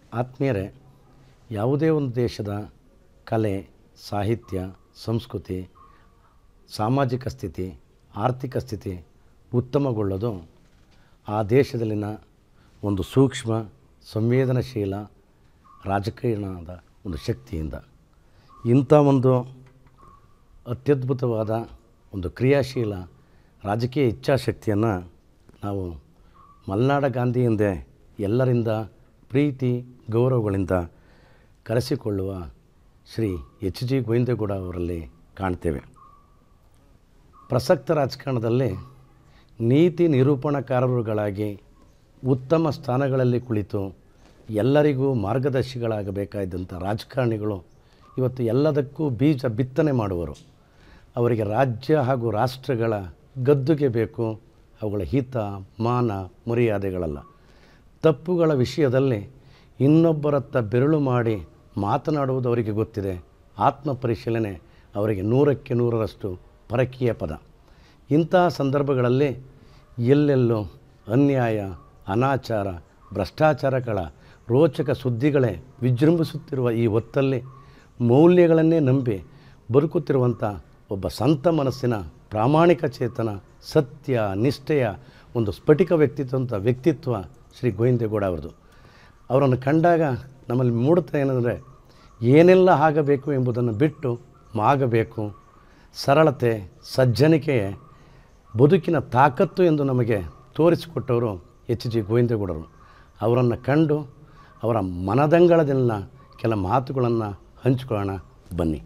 ಆತ್ಮೀಯರೇ ಯಾವುದೇ ಒಂದು ದೇಶದ ಕಲೆ ಸಾಹಿತ್ಯ ಸಂಸ್ಕೃತಿ ಸಾಮಾಜಿಕ ಸ್ಥಿತಿ ಆರ್ಥಿಕ ಸ್ಥಿತಿ ಉತ್ತಮಗೊಳ್ಳೋದು ಆ ದೇಶದಲ್ಲಿನ ಒಂದು ಸೂಕ್ಷ್ಮ ಸಂವೇದನಶೀಲ ರಾಜಕಾರಣದ ಒಂದು ಶಕ್ತಿಯಿಂದ ಇಂಥ ಒಂದು ಅತ್ಯದ್ಭುತವಾದ ಒಂದು ಕ್ರಿಯಾಶೀಲ ರಾಜಕೀಯ ಇಚ್ಛಾಶಕ್ತಿಯನ್ನು ನಾವು ಮಲ್ನಾಡ ಗಾಂಧಿ ಎಂದೇ ಎಲ್ಲರಿಂದ ಪ್ರೀತಿ ಗೌರವಗಳಿಂದ ಕರೆಸಿಕೊಳ್ಳುವ ಶ್ರೀ ಎಚ್ ಜಿ ಗೋವಿಂದೇಗೌಡ ಅವರಲ್ಲಿ ಕಾಣ್ತೇವೆ ಪ್ರಸಕ್ತ ರಾಜಕಾರಣದಲ್ಲಿ ನೀತಿ ನಿರೂಪಣಾಕಾರರುಗಳಾಗಿ ಉತ್ತಮ ಸ್ಥಾನಗಳಲ್ಲಿ ಕುಳಿತು ಎಲ್ಲರಿಗೂ ಮಾರ್ಗದರ್ಶಿಗಳಾಗಬೇಕಾದಂಥ ರಾಜಕಾರಣಿಗಳು ಇವತ್ತು ಎಲ್ಲದಕ್ಕೂ ಬೀಜ ಬಿತ್ತನೆ ಮಾಡುವರು ಅವರಿಗೆ ರಾಜ್ಯ ಹಾಗೂ ರಾಷ್ಟ್ರಗಳ ಗದ್ದುಗೆ ಬೇಕು ಅವುಗಳ ಹಿತ ಮಾನ ಮರ್ಯಾದೆಗಳಲ್ಲ ತಪ್ಪುಗಳ ವಿಷಯದಲ್ಲಿ ಇನ್ನೊಬ್ಬರತ್ತ ಬೆರಳು ಮಾಡಿ ಮಾತನಾಡುವುದು ಅವರಿಗೆ ಗೊತ್ತಿದೆ ಆತ್ಮ ಪರಿಶೀಲನೆ ಅವರಿಗೆ ನೂರಕ್ಕೆ ನೂರರಷ್ಟು ಪರಕೀಯ ಪದ ಇಂತಹ ಸಂದರ್ಭಗಳಲ್ಲಿ ಎಲ್ಲೆಲ್ಲೂ ಅನ್ಯಾಯ ಅನಾಚಾರ ಭ್ರಷ್ಟಾಚಾರಗಳ ರೋಚಕ ಸುದ್ದಿಗಳೇ ವಿಜೃಂಭಿಸುತ್ತಿರುವ ಈ ಹೊತ್ತಲ್ಲಿ ಮೌಲ್ಯಗಳನ್ನೇ ನಂಬಿ ಬದುಕುತ್ತಿರುವಂಥ ಒಬ್ಬ ಸಂತ ಮನಸ್ಸಿನ ಪ್ರಾಮಾಣಿಕ ಚೇತನ ಸತ್ಯ ನಿಷ್ಠೆಯ ಒಂದು ಸ್ಫಟಿಕ ವ್ಯಕ್ತಿತ್ವ ಅಂತ ವ್ಯಕ್ತಿತ್ವ ಶ್ರೀ ಗೋವಿಂದೇಗೌಡ ಅವ್ರದ್ದು ಅವರನ್ನು ಕಂಡಾಗ ನಮ್ಮಲ್ಲಿ ಮೂಡುತ್ತಾ ಏನಂದರೆ ಏನೆಲ್ಲ ಆಗಬೇಕು ಎಂಬುದನ್ನು ಬಿಟ್ಟು ಮಾಗಬೇಕು ಸರಳತೆ ಸಜ್ಜನಿಕೆಯೇ ಬದುಕಿನ ತಾಕತ್ತು ಎಂದು ನಮಗೆ ತೋರಿಸಿಕೊಟ್ಟವರು ಎಚ್ ಜಿ ಗೋವಿಂದೇಗೌಡರು ಅವರನ್ನು ಕಂಡು ಅವರ ಮನದಂಗಳದೆಲ್ಲ ಕೆಲ ಮಾತುಗಳನ್ನು ಹಂಚಿಕೊಳ್ಳೋಣ ಬನ್ನಿ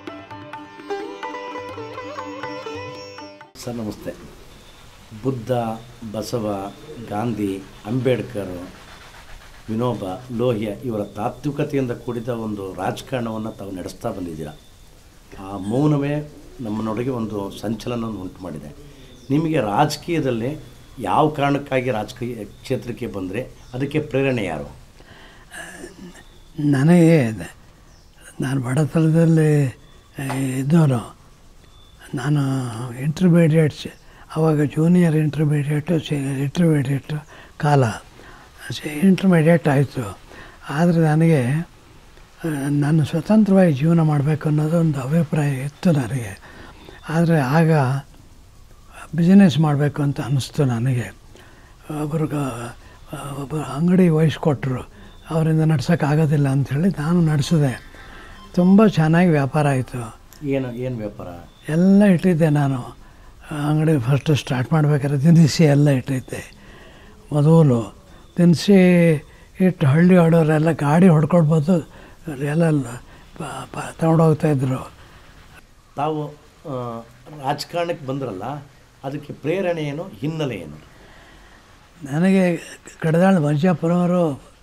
ಸರ್ ನಮಸ್ತೆ ಬುದ್ಧ ಬಸವ ಗಾಂಧಿ ಅಂಬೇಡ್ಕರ್ ವಿನೋಬ ಲೋಹಿಯ ಇವರ ತಾತ್ವಿಕತೆಯಿಂದ ಕೂಡಿದ ಒಂದು ರಾಜಕಾರಣವನ್ನು ತಾವು ನಡೆಸ್ತಾ ಬಂದಿದ್ದೀರಾ ಆ ಮೌನವೇ ನಮ್ಮನೊಳಗೆ ಒಂದು ಸಂಚಲನವನ್ನು ಉಂಟು ಮಾಡಿದೆ ನಿಮಗೆ ರಾಜಕೀಯದಲ್ಲಿ ಯಾವ ಕಾರಣಕ್ಕಾಗಿ ರಾಜಕೀಯ ಕ್ಷೇತ್ರಕ್ಕೆ ಬಂದರೆ ಅದಕ್ಕೆ ಪ್ರೇರಣೆ ಯಾರು ನನಗೆ ನಾನು ಬಡತನದಲ್ಲಿ ಇದ್ದವನು ನಾನು ಇಂಟರ್ಮೀಡಿಯೇಟ್ಸ್ ಆವಾಗ ಜೂನಿಯರ್ ಇಂಟರ್ಮೀಡಿಯೇಟು ಇಂಟರ್ಮೀಡಿಯೇಟ್ ಕಾಲ ಇಂಟರ್ಮೀಡಿಯೇಟ್ ಆಯಿತು ಆದರೆ ನನಗೆ ಆ, ನಾನು ಸ್ವತಂತ್ರವಾಗಿ ಜೀವನ ಮಾಡಬೇಕು ಅನ್ನೋದು ಒಂದು ಅಭಿಪ್ರಾಯ ಇತ್ತು ನನಗೆ ಆದರೆ ಆಗ ಬಿಸ್ನೆಸ್ ಮಾಡಬೇಕು ಅಂತ ಅನ್ನಿಸ್ತು ನನಗೆ ಒಬ್ಬರು ಒಬ್ಬ ಅಂಗಡಿ ವಹಿಸ್ಕೊಟ್ರು ಅವರಿಂದ ನಡ್ಸೋಕ್ಕಾಗೋದಿಲ್ಲ ಅಂಥೇಳಿ ನಾನು ನಡೆಸಿದೆ ತುಂಬ ಚೆನ್ನಾಗಿ ವ್ಯಾಪಾರ ಆಯಿತು ಏನು ಏನು ವ್ಯಾಪಾರ ಎಲ್ಲ ಇಟ್ಟಿದ್ದೆ ನಾನು ಅಂಗಡಿ ಫಸ್ಟ್ ಸ್ಟಾರ್ಟ್ ಮಾಡ್ಬೇಕಾದ್ರೆ ದಿನಸಿ ಎಲ್ಲ ಇಟ್ಟಿದ್ದೆ ಮೊದಲು ದಿನಸಿ ಇಟ್ಟು ಹಳ್ಳಿ ಆಡೋರೆಲ್ಲ ಗಾಡಿ ಹೊಡ್ಕೊಳ್ಬೋದು ಎಲ್ಲ ಪ- ಪ- ತಗೊಂಡೋಗ್ತಾಯಿದ್ರು ತಾವು ಆ, ರಾಜಕಾರಣಕ್ಕೆ ಬಂದ್ರಲ್ಲ ಅದಕ್ಕೆ ಪ್ರೇರಣೆ ಏನು ಹಿನ್ನೆಲೆ ಏನು ನನಗೆ ಕಡದಾಳ ಮಂಜಪ್ಪನವರು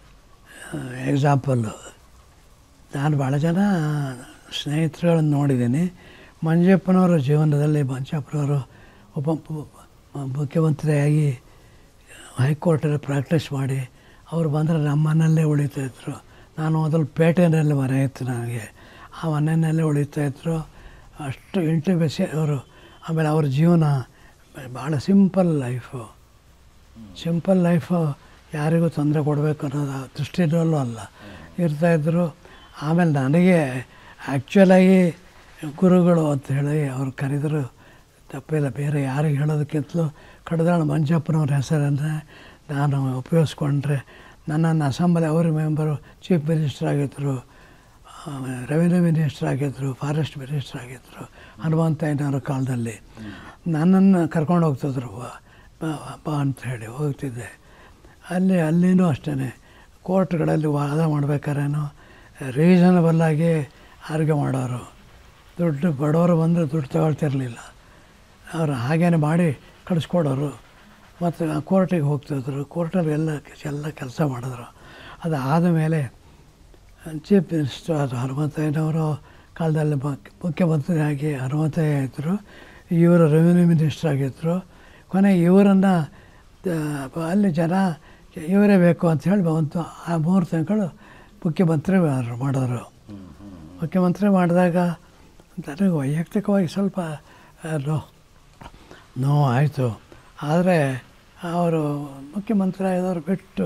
ಎಕ್ಸಾಂಪಲ್ಲು ನಾನು ಭಾಳ ಜನ ಸ್ನೇಹಿತರುಗಳನ್ನು ನೋಡಿದ್ದೀನಿ ಮಂಜಪ್ಪನವರ ಜೀವನದಲ್ಲಿ ಮಂಜಪ್ಪನವರು ಒಬ್ಬ ಪು- ಮುಖ್ಯಮಂತ್ರಿಯಾಗಿ ಹೈಕೋರ್ಟಲ್ಲಿ ಪ್ರಾಕ್ಟೀಸ್ ಮಾಡಿ ಅವರು ಬಂದರೆ ನಮ್ಮ ಮನೆಯಲ್ಲೇ ಉಳಿತಾಯಿದ್ರು ನಾನು ಮೊದಲು ಪೇಟೆಯಲ್ಲಿ ಮನೆ ಇತ್ತು ನನಗೆ ಆ ಮನೆಯಲ್ಲೇ ಉಳಿತಾಯಿದ್ರು ಅಷ್ಟು ಇಂಟಿಮೆಸಿ ಅವರು ಆಮೇಲೆ ಅವ್ರ ಜೀವನ ಭಾಳ ಸಿಂಪಲ್ ಲೈಫು ಸಿಂಪಲ್ ಲೈಫು ಯಾರಿಗೂ ತೊಂದರೆ ಕೊಡಬೇಕು ಅನ್ನೋದು ದೃಷ್ಟಿನಲ್ಲೂ ಅಲ್ಲ ಇರ್ತಾಯಿದ್ರು ಆಮೇಲೆ ನನಗೆ ಆ್ಯಕ್ಚುಲಾಗಿ ಗುರುಗಳು ಅಂತ ಹೇಳಿ ಅವ್ರು ಕರೆದರು ತಪ್ಪಿಲ್ಲ ಬೇರೆ ಯಾರಿಗೆ ಹೇಳೋದಕ್ಕಿಂತಲೂ ಕಡದಾಳ ಮಂಜಪ್ಪನವ್ರ ಹೆಸರನ್ನು ನಾನು ಉಪಯೋಗಿಸ್ಕೊಂಡ್ರೆ ನನ್ನನ್ನು ಅಸೆಂಬ್ಲಿ ಅವ್ರ ಮೆಂಬರು ಚೀಫ್ ಮಿನಿಸ್ಟರ್ ಆಗಿದ್ದರು ರೆವಿನ್ಯೂ ಮಿನಿಸ್ಟರ್ ಆಗಿದ್ದರು ಫಾರೆಸ್ಟ್ ಮಿನಿಸ್ಟರ್ ಆಗಿದ್ದರು ಹನುಮಂತಯ್ಯನವರ ಕಾಲದಲ್ಲಿ ನನ್ನನ್ನು ಕರ್ಕೊಂಡು ಹೋಗ್ತಿದ್ರು ಬಾ ಬಾ- ಬಾ ಅಂತ ಹೇಳಿ ಹೋಗ್ತಿದ್ದೆ ಅಲ್ಲಿ ಅಲ್ಲಿನೂ ಅಷ್ಟೇ ಕೋರ್ಟ್ಗಳಲ್ಲಿ ವಾದ ಮಾಡ್ಬೇಕಾದ್ರೇನು ರೀಸನಬಲ್ಲಾಗಿ ಆರೋಗ್ಯ ಮಾಡೋರು ದುಡ್ಡು ಬಡವರು ಬಂದರೆ ದುಡ್ಡು ತಗೊಳ್ತಿರ್ಲಿಲ್ಲ ಅವರು ಹಾಗೇನೆ ಮಾಡಿ ಕಳಿಸ್ಕೊಡೋರು ಮತ್ತು ಕೋರ್ಟಿಗೆ ಹೋಗ್ತಿದ್ರು ಕೋರ್ಟಲ್ಲಿ ಎಲ್ಲ ಎಲ್ಲ ಕೆಲಸ ಮಾಡಿದ್ರು ಅದು ಆದಮೇಲೆ ಚೀಫ್ ಮಿನಿಸ್ಟರ್ ಅದು ಹನುಮಂತಯ್ಯನವರು ಕಾಲದಲ್ಲಿ ಮುಖ್ಯ- ಮುಖ್ಯಮಂತ್ರಿಯಾಗಿ ಹನುಮಂತಯ್ಯ ಇದ್ದರು ಇವರು ರೆವಿನ್ಯೂ ಮಿನಿಸ್ಟರ್ ಆಗಿದ್ದರು ಕೊನೆಗೆ ಇವರನ್ನು ಅಲ್ಲಿ ಜನ ಇವರೇ ಬೇಕು ಅಂತ ಹೇಳಿ ಒಂದು ಆ ಮೂರು ತಿಂಗಳು ಮುಖ್ಯಮಂತ್ರಿ ಮಾಡಿದ್ರು- ಮಾಡಿದ್ರು ಮುಖ್ಯಮಂತ್ರಿ ಮಾಡಿದಾಗ ನನಗೆ ವೈಯಕ್ತಿಕವಾಗಿ ಸ್ವಲ್ಪ ಆ, ನೋ ನೋವು ಆಯಿತು ಆದರೆ ಅವರು ಮುಖ್ಯಮಂತ್ರಿ ಆದವ್ರು ಬಿಟ್ಟು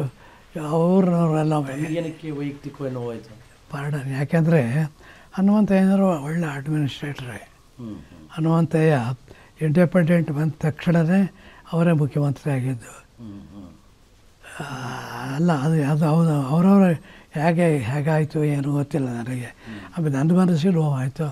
ಅವ್ರನ್ನೆಲ್ಲ ಏನಕ್ಕೆ ವೈಯಕ್ತಿಕವಾಗಿ ನೋವಾಯಿತು ಪಾರ್ಡನ್ ಯಾಕೆಂದರೆ ಹನುಮಂತಯ್ಯನವರು ಒಳ್ಳೆ ಅಡ್ಮಿನಿಸ್ಟ್ರೇಟ್ರೇ ಹ್ಞೂ ಹನುಮಂತಯ್ಯ ಇಂಡಿಪೆಂಡೆಂಟ್ ಬಂದ ತಕ್ಷಣವೇ ಅವರೇ ಮುಖ್ಯಮಂತ್ರಿ ಆಗಿದ್ದು ಹ್ಞೂ ಹ್ಞೂ ಆ, ಅಲ್ಲ ಅದು ಅದು ಹೌದು ಅವರವರು ಹೇಗೆ ಹೇಗಾಯಿತು ಏನು ಗೊತ್ತಿಲ್ಲ ನನಗೆ ಆಮೇಲೆ ನನ್ನ ಮನಸ್ಸಿಗೆ ನೋವಾಯಿತು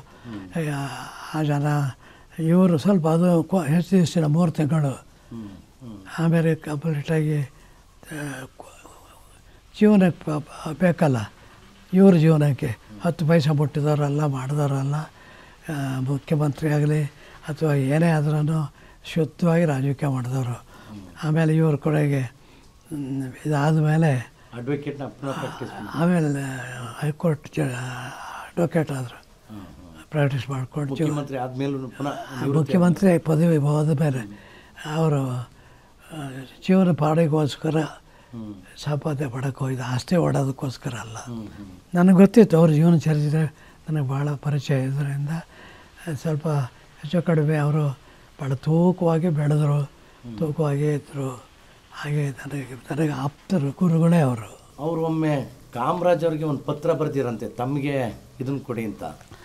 ಆ ಜನ ಇವರು ಸ್ವಲ್ಪ ಅದು ಕೊ- ಹೆಚ್ಚು ದಿವಸ ಮೂರು ತಿಂಗಳು ಹ್ಞೂ ಹ್ಞೂ ಆಮೇಲೆ ಕಂಪ್ಲೀಟಾಗಿ ಆ, ಕೊ- ಜೀವನಕ್ಕೆ ಪ- ಪ- ಬೇಕಲ್ಲ ಇವ್ರ ಜೀವನಕ್ಕೆ ಹತ್ತು ಪೈಸೆ ಮುಟ್ಟಿದವರಲ್ಲ ಮಾಡಿದವರಲ್ಲ ಆ, ಮುಖ್ಯಮಂತ್ರಿ ಆಗಲಿ ಅಥವಾ ಏನೇ ಆದ್ರೂ ಶುದ್ಧವಾಗಿ ರಾಜಕೀಯ ಮಾಡಿದವರು ಆಮೇಲೆ ಇವ್ರ ಕಡೆಗೆ ಮ್, ಇದಾದ ಮೇಲೆ ಅಡ್ವೊಕೇಟ್ನ ಪುನಃ ಪ್ರಾಕ್ಟೀಸ್ ಆಮೇಲೆ ಹೈಕೋರ್ಟ್ ಜ ಅಡ್ವೊಕೇಟ್ ಆದರು ಹಾಂ ಪ್ರಾಕ್ಟೀಸ್ ಮಾಡ್ಕೊಂಡು ಜೀವ ಮುಖ್ಯಮಂತ್ರಿ ಆದ್ಮೇಲೂ ಪುನಃ ನಿವೃತ್ತಿ ಮುಖ್ಯಮಂತ್ರಿ ಪದವಿ ಹೋದ ಮೇಲೆ ಅವರು ಆ, ಜೀವನ ಪಾಡಿಗೋಸ್ಕರ ಹ್ಞೂ ಸಂಪಾದನೆ ಮಾಡೋಕ್ಕೆ ಹೋಗಿದ್ದು ಆಸ್ತಿ ಓಡೋದಕ್ಕೋಸ್ಕರ ಅಲ್ಲ ಹ್ಞೂ ಹ್ಞೂ ನನಗೆ ಗೊತ್ತಿತ್ತು ಅವ್ರ ಜೀವನ ಚರಿತ್ರೆ ನನಗೆ ಭಾಳ ಪರಿಚಯ ಇದರಿಂದ ಸ್ವಲ್ಪ ಹೆಚ್ಚು ಕಡಿಮೆ ಅವರು ಭಾಳ ತೂಕವಾಗಿ ಬೆಳೆದರು ತೂಕವಾಗಿ ಇದ್ದರು ಹಾಗೆ ನನಗೆ ನನಗೆ ಆಪ್ತರು ಗುರುಗಳೇ ಅವರು ಅವರು ಒಮ್ಮೆ ಕಾಮರಾಜ್ ಅವ್ರಿಗೆ ಒಂದು ಪತ್ರ ಬರ್ದಿರಂತೆ ತಮಗೆ ಇದನ್ನು ಕೊಡಿ ಅಂತ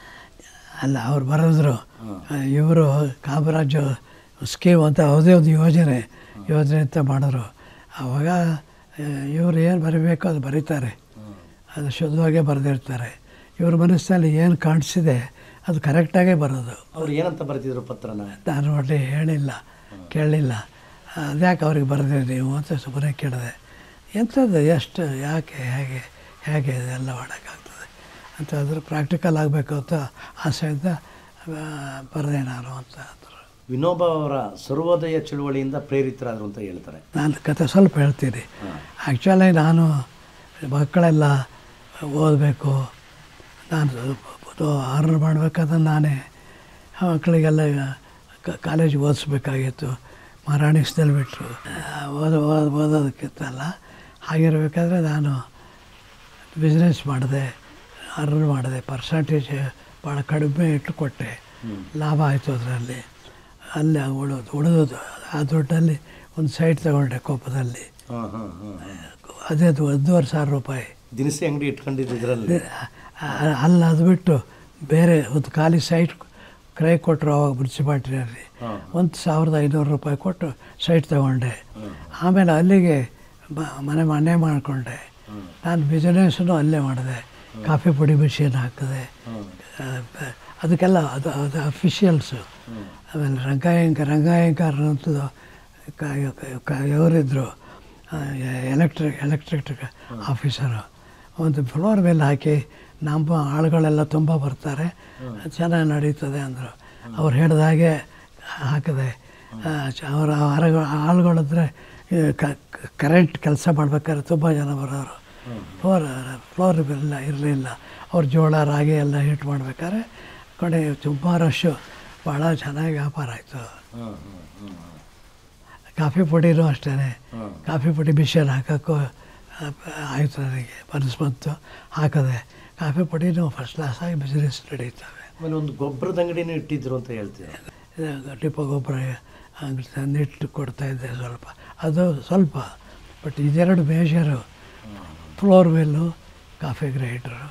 ಅಲ್ಲ ಅವ್ರು ಬರೆದ್ರು ಹಾಂ ಇವರು ಕಾಮರಾಜ್ ಸ್ಕೀಮ್ ಅಂತ ಯಾವುದೇ ಒಂದು ಯೋಜನೆ ಯೋಜನೆ ಅಂತ ಮಾಡಿದ್ರು ಆವಾಗ ಇವರು ಏನು ಬರೀಬೇಕು ಅದು ಬರೀತಾರೆ ಹಾಂ ಅದು ಶುದ್ಧವಾಗೇ ಬರೆದಿರ್ತಾರೆ ಇವ್ರ ಮನಸ್ಸಿನಲ್ಲಿ ಏನು ಕಾಣಿಸಿದೆ ಅದು ಕರೆಕ್ಟಾಗೇ ಬರೋದು ಅವ್ರು ಏನಂತ ಬರ್ತಿದ್ರು ಪತ್ರನ ನಾನು ಒಳ್ಳೆ ಹೇಳಿಲ್ಲ ಕೇಳಲಿಲ್ಲ ಅದ್ಯಾಕೆ ಅವ್ರಿಗೆ ಬರೆದಿರಿ ನೀವು ಅಂತ ಸುಮ್ಮನೆ ಕೇಳಿದೆ ಎಂಥದ್ದು ಎಷ್ಟು ಯಾಕೆ ಹೇಗೆ ಹೇಗೆ ಇದೆಲ್ಲ ಮಾಡೋಕ್ಕಾಗ್ತದೆ ಅಂತ ಅದ್ರ ಪ್ರಾಕ್ಟಿಕಲ್ ಆಗಬೇಕು ಅಂತ ಆಸೆಯಿಂದ ಬರೆದೆ ನಾನು ಅಂತ ಅಂದರು ವಿನೋಬ ಅವರ ಸರ್ವೋದಯ ಚಳುವಳಿಯಿಂದ ಪ್ರೇರಿತರಾದರು ಅಂತ ಹೇಳ್ತಾರೆ ನಾನು ಕತೆ ಸ್ವಲ್ಪ ಹೇಳ್ತೀನಿ ಹಾಂ ಆ್ಯಕ್ಚುಲಿ ನಾನು ಮಕ್ಕಳೆಲ್ಲ ಓದಬೇಕು ನಾನು ಆರ್ಡರ್ ಮಾಡಬೇಕಾದ್ರೆ ನಾನೇ ಆ ಮಕ್ಕಳಿಗೆಲ್ಲ ಕಾಲೇಜಿಗೆ ಓದಿಸ್ಬೇಕಾಗಿತ್ತು ಮಹಾರಾಣಿಸ್ದಲ್ಲಿ ಬಿಟ್ಟರು ಓದ ಓದ್ ಓದೋದಕ್ಕಿತ್ತಲ್ಲ ಹಾಗಿರ್ಬೇಕಾದ್ರೆ ನಾನು ಬಿಸ್ನೆಸ್ ಮಾಡಿದೆ ಆರ್ಡರ್ ಮಾಡಿದೆ ಪರ್ಸಂಟೇಜ್ ಭಾಳ ಕಡಿಮೆ ಇಟ್ಟು ಕೊಟ್ಟೆ ಲಾಭ ಆಯಿತು ಅದರಲ್ಲಿ ಅಲ್ಲಿ ಉಳಿದು ಉಳಿದೋದು ಆ ದುಡ್ಡಲ್ಲಿ ಒಂದು ಸೈಟ್ ತಗೊಂಡೆ ಕೊಪ್ಪದಲ್ಲಿ ಹಾಂ ಹಾಂ ಹಾಂ ಅದೇ ಅದು ಒಂದೂವರೆ ಸಾವಿರ ರೂಪಾಯಿ ದಿನಸಿ ಅಂಗಡಿ ಇಟ್ಕೊಂಡಿದ್ದು ಇದರಲ್ಲಿ ಅ- ಅಲ್ಲಿ ಅದು ಬಿಟ್ಟು ಬೇರೆ ಒಂದು ಖಾಲಿ ಸೈಟ್ ಕ್ರಯ ಕೊಟ್ಟರು ಅವಾಗ ಮುನ್ಸಿಪಾಲ್ಟಿನಲ್ಲಿ ಹಾಂ ಒಂದು ಸಾವಿರದ ಐನೂರು ರೂಪಾಯಿ ಕೊಟ್ಟು ಸೈಟ್ ತಗೊಂಡೆ ಆಮೇಲೆ ಅಲ್ಲಿಗೆ ಬ- ಮನೆ ಮನೆ ಮಾಡಿಕೊಂಡೆ ಹ್ಮ್. ನಾನು ಬಿಸ್ನೆಸ್ಸನ್ನು ಅಲ್ಲೇ ಮಾಡಿದೆ ಕಾಫಿ ಪುಡಿ ಮಿಷಿನ್ ಹಾಕಿದೆ ಹಾಂ ಆ, ಬ- ಅದಕ್ಕೆಲ್ಲ ಅದು ಅದು ಅಫಿಷಿಯಲ್ಸು ಆಮೇಲೆ ರಂಗಾಯಂಕ ರಂಗಾಯಂಕಾರ ಅಂತದ್ದು ಇವರಿದ್ದರು ಎಲೆಕ್ಟ್ರಿಕ್ ಎಲೆಕ್ಟ್ರಿಕ್ ಆಫೀಸರು ಒಂದು ಫ್ಲೋರ್ ಮೇಲೆ ಹಾಕಿ ನಮ್ಮ ಆಳುಗಳೆಲ್ಲ ತುಂಬ ಬರ್ತಾರೆ ಚೆನ್ನಾಗಿ ನಡೀತದೆ ಅಂದರು ಅವ್ರು ಹೇಳಿದ ಹಾಗೆ ಹಾಕಿದೆ ಆ, ಚ- ಅವರ ಆಳುಗಳು ಆಳುಗಳಿದ್ರೆ ಕರೆಂಟ್ ಕೆಲಸ ಮಾಡ್ಬೇಕಾದ್ರೆ ತುಂಬ ಜನ ಬರೋರು ಫ್ಲೋರ್ ಫ್ಲೋರ್ ಇಲ್ಲ ಇರಲಿಲ್ಲ ಅವ್ರು ಜೋಳ ರಾಗಿ ಎಲ್ಲ ಹಿಟ್ ಮಾಡ್ಬೇಕಾದ್ರೆ ಕಡೆ ತುಂಬ ರಶ್ಶು ಭಾಳ ಚೆನ್ನಾಗಿ ವ್ಯಾಪಾರ ಆಯಿತು ಹಾಂ ಹಾಂ ಹಾಂ ಕಾಫಿ ಪುಡಿನೂ ಅಷ್ಟೇ ಹಾಂ ಕಾಫಿ ಪುಡಿ ಮಿಷನ್ ಹಾಕೋಕ್ಕೂ ಆ, ಆಯಿತು ನನಗೆ ಮನಸ್ಸು ಬಂತು ಹಾಕಿದೆ ಕಾಫಿ ಪುಡಿನೂ ಫಸ್ಟ್ ಕ್ಲಾಸಾಗಿ ಬಿಸ್ನೆಸ್ ನಡೀತವೆ ಆಮೇಲೆ ಒಂದು ಗೊಬ್ಬರದ ಅಂಗಡಿನೂ ಇಟ್ಟಿದ್ರು ಅಂತ ಹೇಳ್ತೀರಾ ಇದು ಟಿಪ್ಪ ಗೊಬ್ಬರ ಅಂಗಡಿ ತಂದಿಟ್ಟು ಕೊಡ್ತಾಯಿದ್ದೆ ಸ್ವಲ್ಪ ಅದು ಸ್ವಲ್ಪ ಬಟ್ ಇದೆರಡು major floor mill coffee grinder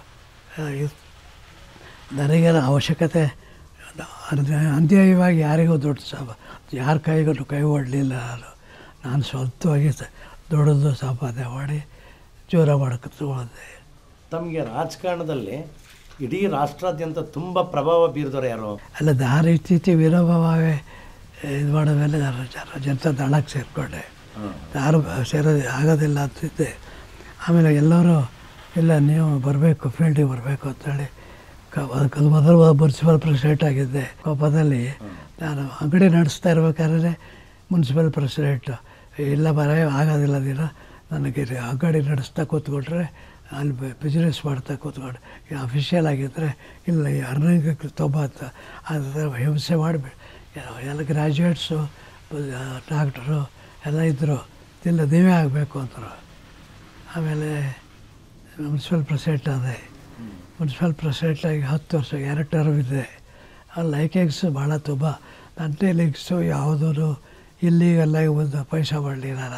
ನನಗೇನು ಅವಶ್ಯಕತೆ ಅನ್ಯ- ಅನ್ಯಾಯವಾಗಿ ಯಾರಿಗೂ ದುಡ್ಡು ಸಹ ಯಾರ ಕೈಗೂ ಕೈ ಒಡ್ಲಿಲ್ಲ ನಾನು ನಾನು ಸ್ವಂತವಾಗಿ ಸ- ದುಡಿದು ಸಂಪಾದನೆ ಮಾಡಿ ಜೀವನ ಮಾಡೋಕ್ಕೆ ಹೋದೆ ತಮಗೆ ರಾಜಕಾರಣದಲ್ಲಿ ಇಡೀ ರಾಷ್ಟ್ರಾದ್ಯಂತ ತುಂಬ ಪ್ರಭಾವ ಬೀರಿದವರು ಯಾರು ಅಲ್ಲ ನಾನು ಇತ್ತೀಚೆಗೆ ವಿರೋಧವಾಗಿ ಇದು ಮಾಡಿದ ಮೇಲೆ ನಾನು ಜನ ಜನತಾ ದಳಕ್ಕೆ ಸೇರಿಕೊಂಡೆ ಹಾಂ ಯಾರು ಸೇರೋದು ಆಗೋದಿಲ್ಲ ಅಂತಿದ್ದೆ ಆಮೇಲೆ ಎಲ್ಲರೂ ಇಲ್ಲ ನೀವು ಬರಬೇಕು ಫೀಲ್ಡಿಗೆ ಬರಬೇಕು ಅಂತೇಳಿ ಕ- ಅದಕ್ಕೆ ಮೊದಲು ಮುನ್ಸಿಪಲ್ ಪ್ರೆಸಿಡೆಂಟ್ ಆಗಿದ್ದೆ ಕೊಪ್ಪದಲ್ಲಿ ನಾನು ಅಂಗಡಿ ನಡೆಸ್ತಾ ಇರ್ಬೇಕಾದ್ರೆ ಮುನ್ಸಿಪಲ್ ಪ್ರೆಸಿಡೆಂಟು ಇಲ್ಲ ಬರ ಆಗೋದಿಲ್ಲ ದಿನ ನನಗೆ ಇದು ಅಂಗಡಿ ನಡೆಸ್ತಾ ಕೂತ್ಕೊಂಡ್ರೆ ಅಲ್ಲಿ ಬಿಸ್ನೆಸ್ ಮಾಡ್ತಾ ಕೂತ್ಕೊಂಡು ಅಫಿಷಿಯಲ್ ಆಗಿದ್ದರೆ ಇಲ್ಲ ಈ ಅರ್ನಿಂಗ್ ತೊಂಬತ್ತು ಅದು ಹಿಂಸೆ ಮಾಡಿಬಿಟ್ಟು ಎಲ್ಲ ಗ್ರ್ಯಾಜುಯೇಟ್ಸು ಡಾಕ್ಟ್ರು ಎಲ್ಲ ಇದ್ದರು ಇಲ್ಲ ನೀವೇ ಆಗಬೇಕು ಅಂದರು ಆಮೇಲೆ ಮುನ್ಸಿಪಲ್ ಪ್ರೆಸಿಡೆಂಟ್ ಆದೆ ಮುನ್ಸಿಪಲ್ ಪ್ರೆಸಿಡೆಂಟಾಗಿ ಹತ್ತು ವರ್ಷ ಎರಡು ಟರ್ಮ್ ಇದ್ದೆ ಆ ಲೈಕಿಂಗ್ಸು ಭಾಳ ತುಂಬ ನನ್ನ ಲೀಗ್ಸು ಯಾವುದೂ ಇಲ್ಲಿಗೆಲ್ಲ ಒಂದು ಪೈಸಾ ಮಾಡಲಿಲ್ಲ ನಾನು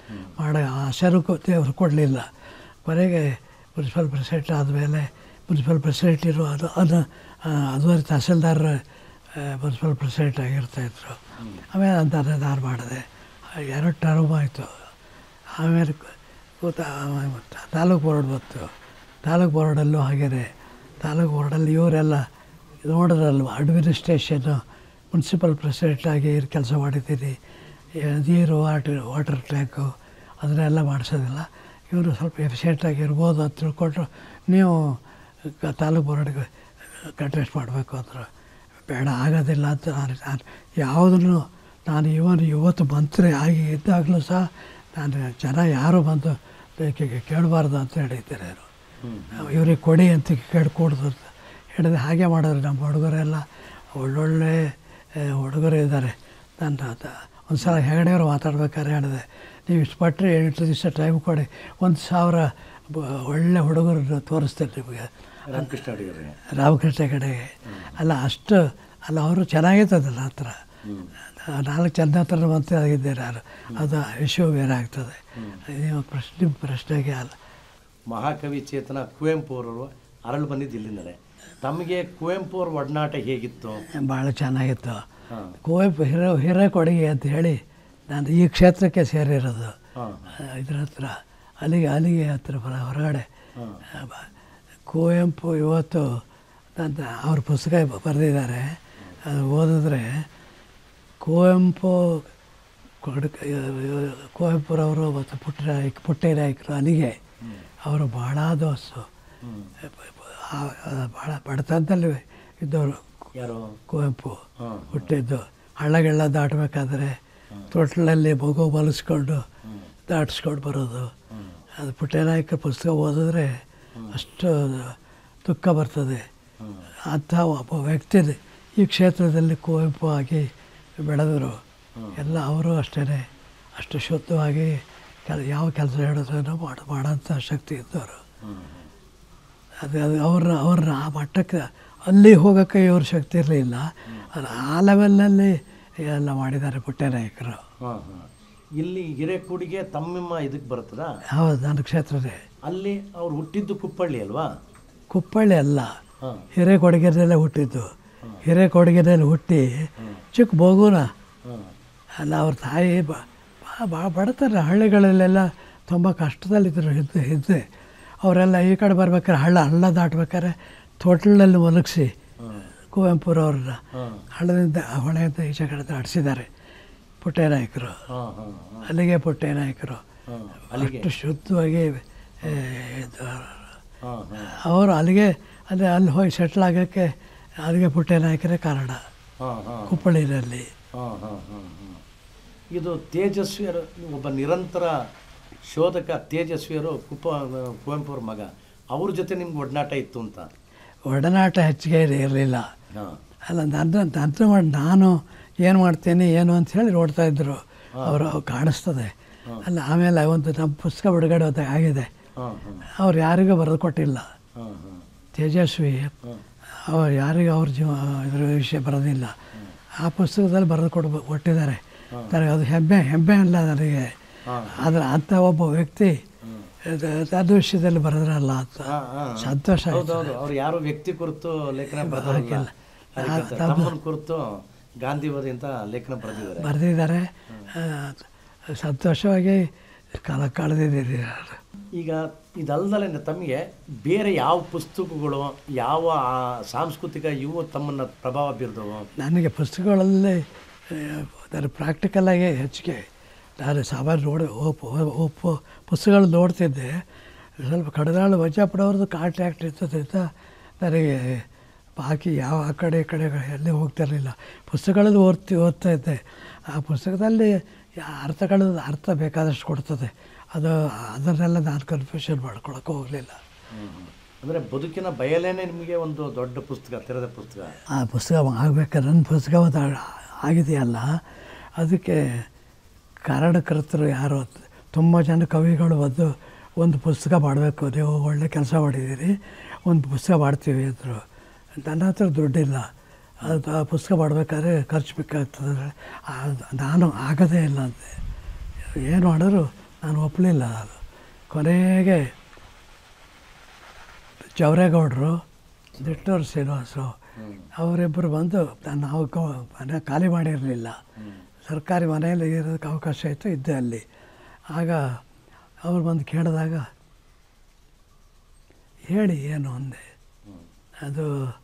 ಮಾಡೋ ಆಸರು ದೇವರು ಕೊಡಲಿಲ್ಲ ಕೊನೆಗೆ ಮುನ್ಸಿಪಲ್ ಪ್ರೆಸಿಡೆಂಟ್ ಆದಮೇಲೆ ಮುನ್ಸಿಪಲ್ ಪ್ರೆಸಿಡೆಂಟ್ ಇರೋ ಅದು ಅದು ಆ, ಅದುವರೆ ತಹಸೀಲ್ದಾರ್ ಮುನ್ಸಿಪಲ್ ಪ್ರೆಸಿಡೆಂಟ್ ಆಗಿರ್ತಾಯಿದ್ರು ಆಮೇಲೆ ಅಂತ ನಾನು ಮಾಡಿದೆ ಎರಡು ಟರ್ಮ್ ಆಯಿತು ಆಮೇಲೆ ಕೂತ ತಾಲೂಕು ಬೋರ್ಡ್ ಬಂತು ತಾಲೂಕು ಬೋರ್ಡಲ್ಲೂ ಹಾಗೇನೆ ತಾಲೂಕು ಬೋರ್ಡಲ್ಲಿ ಇವರೆಲ್ಲ ನೋಡಿದ್ರಲ್ವ ಅಡ್ಮಿನಿಸ್ಟ್ರೇಷನ್ನು ಮುನ್ಸಿಪಲ್ ಪ್ರೆಸಿಡೆಂಟಾಗಿ ಕೆಲಸ ಮಾಡಿದ್ದೀನಿ ಈ ನೀರು ವಾಟರ್ ವಾಟರ್ ಟ್ಯಾಂಕು ಅದನ್ನೆಲ್ಲ ಮಾಡಿಸೋದಿಲ್ಲ ಇವರು ಸ್ವಲ್ಪ ಎಫಿಷಿಯೆಂಟಾಗಿ ಇರ್ಬೋದು ಅಂತ ತಿಳ್ಕೊಂಡ್ರು ನೀವು ಕ- ತಾಲೂಕು ಬೋರ್ಡ್ಗೆ ಕಂಟೆಸ್ಟ್ ಮಾಡಬೇಕು ಅಂದರು ಬೇಡ ಆಗೋದಿಲ್ಲ ಅಂತ ನಾನು ನಾನು ಯಾವುದನ್ನು ನಾನು ಇವನು ಇವತ್ತು ಮಂತ್ರಿ ಆಗಿ ಇದ್ದಾಗಲೂ ಸಹ ನಾನು ಜನ ಯಾರು ಬಂದು ಬೇಕಿಗೆ ಕೇಳಬಾರ್ದು ಅಂತ ಹೇಳಿದ್ದೇನೆ ನಾನು ಇವ್ರಿಗೆ ಕೊಡಿ ಅಂತ ಕೇಳ್ಕೊಡ್ದು ಅಂತ ಹೇಳಿದೆ ಹಾಗೆ ಮಾಡಿದ್ರೆ ನಮ್ಮ ಹುಡುಗರೆಲ್ಲ ಒಳ್ಳೊಳ್ಳೆ ಆ, ಹುಡುಗರು ಇದ್ದಾರೆ ನನ್ನ ಒಂದು ಸಲ ಹೆಗಡೆಯವರು ಮಾತಾಡ್ಬೇಕಾದ್ರೆ ಹೇಳಿದೆ ನೀವು ಇಷ್ಟು ಪಟ್ಟರೆ ಎಂಟು ದಿವಸ ಟೈಮ್ ಕೊಡಿ ಒಂದು ಸಾವಿರ ಬ- ಒಳ್ಳೆ ಹುಡುಗರನ್ನು ತೋರಿಸ್ತೇನೆ ನಿಮಗೆ ರಾಮಕೃಷ್ಣ ಅಡಿಗರೇ ರಾಮಕೃಷ್ಣ ಕಡೆಗೆ ಅಲ್ಲ ಅಷ್ಟು ಅಲ್ಲ ಅವರು ಚೆನ್ನಾಗಿರ್ತದಲ್ಲ ಹತ್ರ ನಾಲ್ಕು ಚಂದ ಹತ್ರ ಮಂತ್ರಿ ಆಗಿದ್ದೆ ನಾನು ಅದು ವಿಷಯ ಬೇರೆ ಆಗ್ತದೆ ನೀವು ಪ್ರಶ್ನೆ ನಿಮ್ಮ ಪ್ರಶ್ನೆಗೆ ಅಲ್ಲ ಮಹಾಕವಿ ಚೇತನ ಕುವೆಂಪು ಅವರು ಅರಳು ಬಂದಿದ್ದು ಇಲ್ಲಿಂದಲೇ ತಮಗೆ ಕುವೆಂಪು ಅವ್ರ ಒಡನಾಟ ಹೇಗಿತ್ತು ಭಾಳ ಚೆನ್ನಾಗಿತ್ತು ಹಾಂ ಕುವೆಂಪು ಹಿರೋ ಹಿರೇಕೊಡಗಿ ಅಂತ ಹೇಳಿ ನಾನು ಈ ಕ್ಷೇತ್ರಕ್ಕೆ ಸೇರಿರೋದು ಹಾಂ ಇದ್ರ ಹತ್ರ ಅಲ್ಲಿಗೆ ಅಲ್ಲಿಗೆ ಹತ್ರ ಹೊರ- ಹೊರಗಡೆ ಹಾಂ ಆ, ಬ- ಕುವೆಂಪು ಇವತ್ತು ನನ್ನ ಅವ್ರ ಪುಸ್ತಕ ಬರೆದಿದ್ದಾರೆ ಅದು ಓದಿದ್ರೆ ಕುವೆಂಪು ಕೊಡಕ ಕುವೆಂಪುರವರು ಮತ್ತು ಪುಟ್ಟರಾಯಕ್ ಪುಟ್ಟರಾಯಕರು ಅಲ್ಲಿಗೆ ಅವರು ಭಾಳ ದೋಸ್ತು ಆ- ಆ, ಭಾಳ ಬಡತನದಲ್ಲಿ ಇದ್ದವರು ಯಾರು ಕುವೆಂಪು ಹಾಂ ಹುಟ್ಟಿದ್ದು ಹಳ್ಳಗೆಲ್ಲ ದಾಟಬೇಕಾದ್ರೆ ತೊಟ್ಲಲ್ಲಿ ಮಗು ಮಲಸ್ಕೊಂಡು ದಾಟಿಸ್ಕೊಂಡು ಬರೋದು ಅದು ಪುಟ್ಟನಾಯಕ ಪುಸ್ತಕ ಓದಿದ್ರೆ ಅಷ್ಟು ದುಃಖ ಬರ್ತದೆ ಅಂಥ ಒಬ್ಬ ವ್ಯಕ್ತಿ ಈ ಕ್ಷೇತ್ರದಲ್ಲಿ ಕುವೆಂಪು ಆಗಿ ಬೆಳೆದರು ಎಲ್ಲ ಅವರು ಅಷ್ಟೇ ಅಷ್ಟು ಶುದ್ಧವಾಗಿ ಕೆಲ ಯಾವ ಕೆಲಸ ಹೇಳಿದ್ರೂ ಮಾಡ ಮಾಡೋಂಥ ಶಕ್ತಿ ಇದ್ದವರು ಅದು ಅದು ಅವ್ರ ಅವ್ರನ್ನ ಆ ಮಟ್ಟಕ್ಕೆ ಅಲ್ಲಿ ಹೋಗೋಕ್ಕೆ ಇವ್ರ ಶಕ್ತಿ ಇರಲಿಲ್ಲ ಅದು ಆ ಲೆವೆಲ್ನಲ್ಲಿ ಎಲ್ಲ ಮಾಡಿದ್ದಾರೆ ಪುಟ್ಟನಾಯಕರು ಹಾಂ ಹಾಂ ಇಲ್ಲಿ ಹಿರೇಕೂಡಿಗೆ ತಮ್ಮ ಇದಕ್ಕೆ ಬರ್ತದಾ ಹೌದು ನನ್ನ ಕ್ಷೇತ್ರದೇ ಅಲ್ಲಿ ಅವ್ರು ಹುಟ್ಟಿದ್ದು ಕುಪ್ಪಳ್ಳಿ ಅಲ್ವಾ ಕುಪ್ಪಳ್ಳಿ ಅಲ್ಲ ಹಾಂ ಹಿರೇಕೊಡಗೆರೆಯಲ್ಲೇ ಹುಟ್ಟಿದ್ದು ಹಿರೇಕೊಡಗೆರೆಯಲ್ಲಿ ಹುಟ್ಟಿ ಚಿಕ್ಕ ಮಗುನ ಹಾಂ ಅಲ್ಲ ಅವ್ರ ತಾಯಿ ಭಾಳ ಬಡತಾರೆ ಹಳ್ಳಿಗಳಲ್ಲೆಲ್ಲ ತುಂಬ ಕಷ್ಟದಲ್ಲಿದ್ದರು ಹಿಂದೆ ಹಿಂದೆ ಅವರೆಲ್ಲ ಈ ಕಡೆ ಬರ್ಬೇಕಾದ್ರೆ ಹಳ್ಳ ಹಳ್ಳ ದಾಟ್ಬೇಕಾದ್ರೆ ತೊಟ್ಲಲ್ಲಿ ಮಲಗಿಸಿ ಕುವೆಂಪುರವ್ರನ್ನ ಹಾಂ ಹಳ್ಳದಿಂದ ಹೊಳೆಯಿಂದ ಈಚೆ ಕಡೆ ದಾಟಿಸಿದ್ದಾರೆ ಪುಟ್ಟನಾಯಕರು ಹಾಂ ಹಾಂ ಹಾಂ ಅಲ್ಲಿಗೆ ಪುಟ್ಟನಾಯಕರು ಹಾಂ ಅಲ್ಲಿಗೆ ಅಷ್ಟು ಶುದ್ಧವಾಗಿ ಏ, ಇದು ಹಾಂ ಹಾಂ ಅವರು ಅಲ್ಲಿಗೆ ಅಲ್ಲಿ ಅಲ್ಲಿ ಹೋಗಿ ಸೆಟ್ಲ್ ಆಗೋಕ್ಕೆ ಅಲ್ಲಿಗೆ ಪುಟ್ಟನಾಯಕರೇ ಕಾರಣ ಹಾಂ ಹಾಂ ಕುಪ್ಪಳಿನಲ್ಲಿ ಹಾಂ ಹಾಂ ಹಾಂ ಹಾಂ ಇದು ತೇಜಸ್ವಿಯರು ಒಬ್ಬ ನಿರಂತರ ಶೋಧಕ ತೇಜಸ್ವಿಯರು ಕುಪ್ಪ ಕುವೆಂಪು ಅವ್ರ ಮಗ ಅವ್ರ ಜೊತೆ ನಿಮ್ಗೆ ಒಡನಾಟ ಇತ್ತು ಅಂತ ಒಡನಾಟ ಹೆಚ್ಚಿಗೆ ಇರಲಿಲ್ಲ ಹಾಂ ಅಲ್ಲ ನನ್ನ ನನ್ನ ಮಾಡಿ ನಾನು ಏನು ಮಾಡ್ತೀನಿ ಏನು ಅಂತ ಹೇಳಿ ನೋಡ್ತಾ ಇದ್ದರು ಅವರು ಕಾಣಿಸ್ತದೆ ಅಲ್ಲ ಆಮೇಲೆ ಒಂದು ನಮ್ಮ ಪುಸ್ತಕ ಬಿಡುಗಡೆ ಅಂತ ಆಗಿದೆ ಹಾಂ ಹಾಂ ಅವ್ರು ಯಾರಿಗೂ ಬರೆದು ಕೊಟ್ಟಿಲ್ಲ ಹಾಂ ಹಾಂ ತೇಜಸ್ವಿ ಹಾಂ ಅವ್ರು ಯಾರಿಗೂ ಅವ್ರ ಜೀವ ಇದ್ರ ವಿಷಯ ಬರೋದಿಲ್ಲ ಆ ಪುಸ್ತಕದಲ್ಲಿ ಬರೆದು ಕೊಡ್ಬ ಕೊಟ್ಟಿದ್ದಾರೆ ನನಗೆ ಅದು ಹೆಮ್ಮೆ ಹೆಮ್ಮೆ ಅಲ್ಲ ನನಗೆ ಹಾಂ ಆದರೆ ಅಂಥ ಒಬ್ಬ ವ್ಯಕ್ತಿ ಇದು ನನ್ನ ವಿಷಯದಲ್ಲಿ ಬರೆದ್ರಲ್ಲ ಅಂತ ಹಾಂ ಹಾಂ ಸಂತೋಷ ಆಯ್ತು ಹೌದೌದು ಅವ್ರು ಯಾರು ವ್ಯಕ್ತಿ ಕುರಿತು ಲೇಖನ ಬರೆದಿಲ್ಲ ತಮ್ಮನ ಕುರಿತು ಗಾಂಧಿವಾದಿ ಅಂತ ಲೇಖನ ಬರೆದಿದ್ದಾರೆ ಬರೆದಿದ್ದಾರೆ ಸಂತೋಷವಾಗಿ ಕಾಲ ಕಳೆದಿದ್ದೀರಿ ನಾನು ಈಗ ಇದಲ್ದಲೇ ತಮಗೆ ಬೇರೆ ಯಾವ ಪುಸ್ತಕಗಳು ಯಾವ ಆ ಸಾಂಸ್ಕೃತಿಕ ಇವು ತಮ್ಮನ್ನ ಪ್ರಭಾವ ಬೀರ್ದವು ನನಗೆ ಪುಸ್ತಕಗಳಲ್ಲಿ ಆ, ನಾನು ಪ್ರಾಕ್ಟಿಕಲಾಗಿ ಹೆಚ್ಚಿಗೆ ನಾನು ಸಾಮಾನ್ಯ ನೋಡಿ ಓಪು ಓಪು ಪುಸ್ತಕಗಳು ನೋಡ್ತಿದ್ದೆ ಸ್ವಲ್ಪ ಕಡದಾಳು ವಜ್ಜಾಪುರವ್ರದ್ದು ಕಾಂಟ್ಯಾಕ್ಟ್ ಇರ್ತದ್ರಿಂದ ನನಗೆ ಬಾಕಿ ಯಾವ ಆ ಕಡೆ ಈ ಕಡೆ ಎಲ್ಲಿ ಹೋಗ್ತಿರಲಿಲ್ಲ ಪುಸ್ತಕಗಳಲ್ಲಿ ಓದ್ತಿ ಓದ್ತಾ ಇದ್ದೆ ಆ ಪುಸ್ತಕದಲ್ಲಿ ಯಾ- ಅರ್ಥಗಳು ಅರ್ಥ ಬೇಕಾದಷ್ಟು ಕೊಡ್ತದೆ ಅದು ಅದನ್ನೆಲ್ಲ ನಾನು ಕನ್ಫ್ಯೂಷನ್ ಮಾಡ್ಕೊಳಕ್ಕೆ ಹೋಗಲಿಲ್ಲ ಅಂದರೆ ಬದುಕಿನ ಬಯಲೇನೆ ನಿಮಗೆ ಒಂದು ದೊಡ್ಡ ಪುಸ್ತಕ ತೆರೆದ ಪುಸ್ತಕ ಆ ಪುಸ್ತಕ ಆಗಬೇಕಾದ್ರೆ ನನ್ನ ಪುಸ್ತಕ ಒಂದು ಆ- ಆಗಿದೆಯಲ್ಲ ಅದಕ್ಕೆ ಕಾರಣಕರ್ತರು ಯಾರು ಅಂತ ತುಂಬ ಜನ ಕವಿಗಳು ಬಂದು ಒಂದು ಪುಸ್ತಕ ಮಾಡಬೇಕು ನೀವು ಒಳ್ಳೆ ಕೆಲಸ ಮಾಡಿದ್ದೀರಿ ಒಂದು ಪುಸ್ತಕ ಮಾಡ್ತೀವಿ ಅಂದರು ನನ್ನ ಹತ್ರ ದುಡ್ಡಿಲ್ಲ ಅದು ಆ ಪುಸ್ತಕ ಮಾಡಬೇಕಾದ್ರೆ ಖರ್ಚು ಬೇಕಾಗ್ತದೆ ಆ- ನಾನು ಆಗೋದೇ ಇಲ್ಲ ಅಂತೆ ಏನು ಮಾಡಿದ್ರು ನಾನು ಒಪ್ಪಲಿಲ್ಲ ಅದು ಕೊನೆಗೆ ಜವರೇಗೌಡರು ದಿಟ್ಟೂರು ಶ್ರೀನಿವಾಸರು ಅವರಿಬ್ಬರು ಬಂದು ನಾವು ಕೊ- ಮನೆ ಖಾಲಿ ಮಾಡಿರಲಿಲ್ಲ ಸರ್ಕಾರಿ ಮನೆಯಲ್ಲಿ ಇರೋದಕ್ಕೆ ಅವಕಾಶ ಇತ್ತು ಇದ್ದೆ ಅಲ್ಲಿ ಆಗ ಅವ್ರು ಬಂದು ಕೇಳಿದಾಗ ಹೇಳಿ ಏನು ಅಂದೆ ಅದು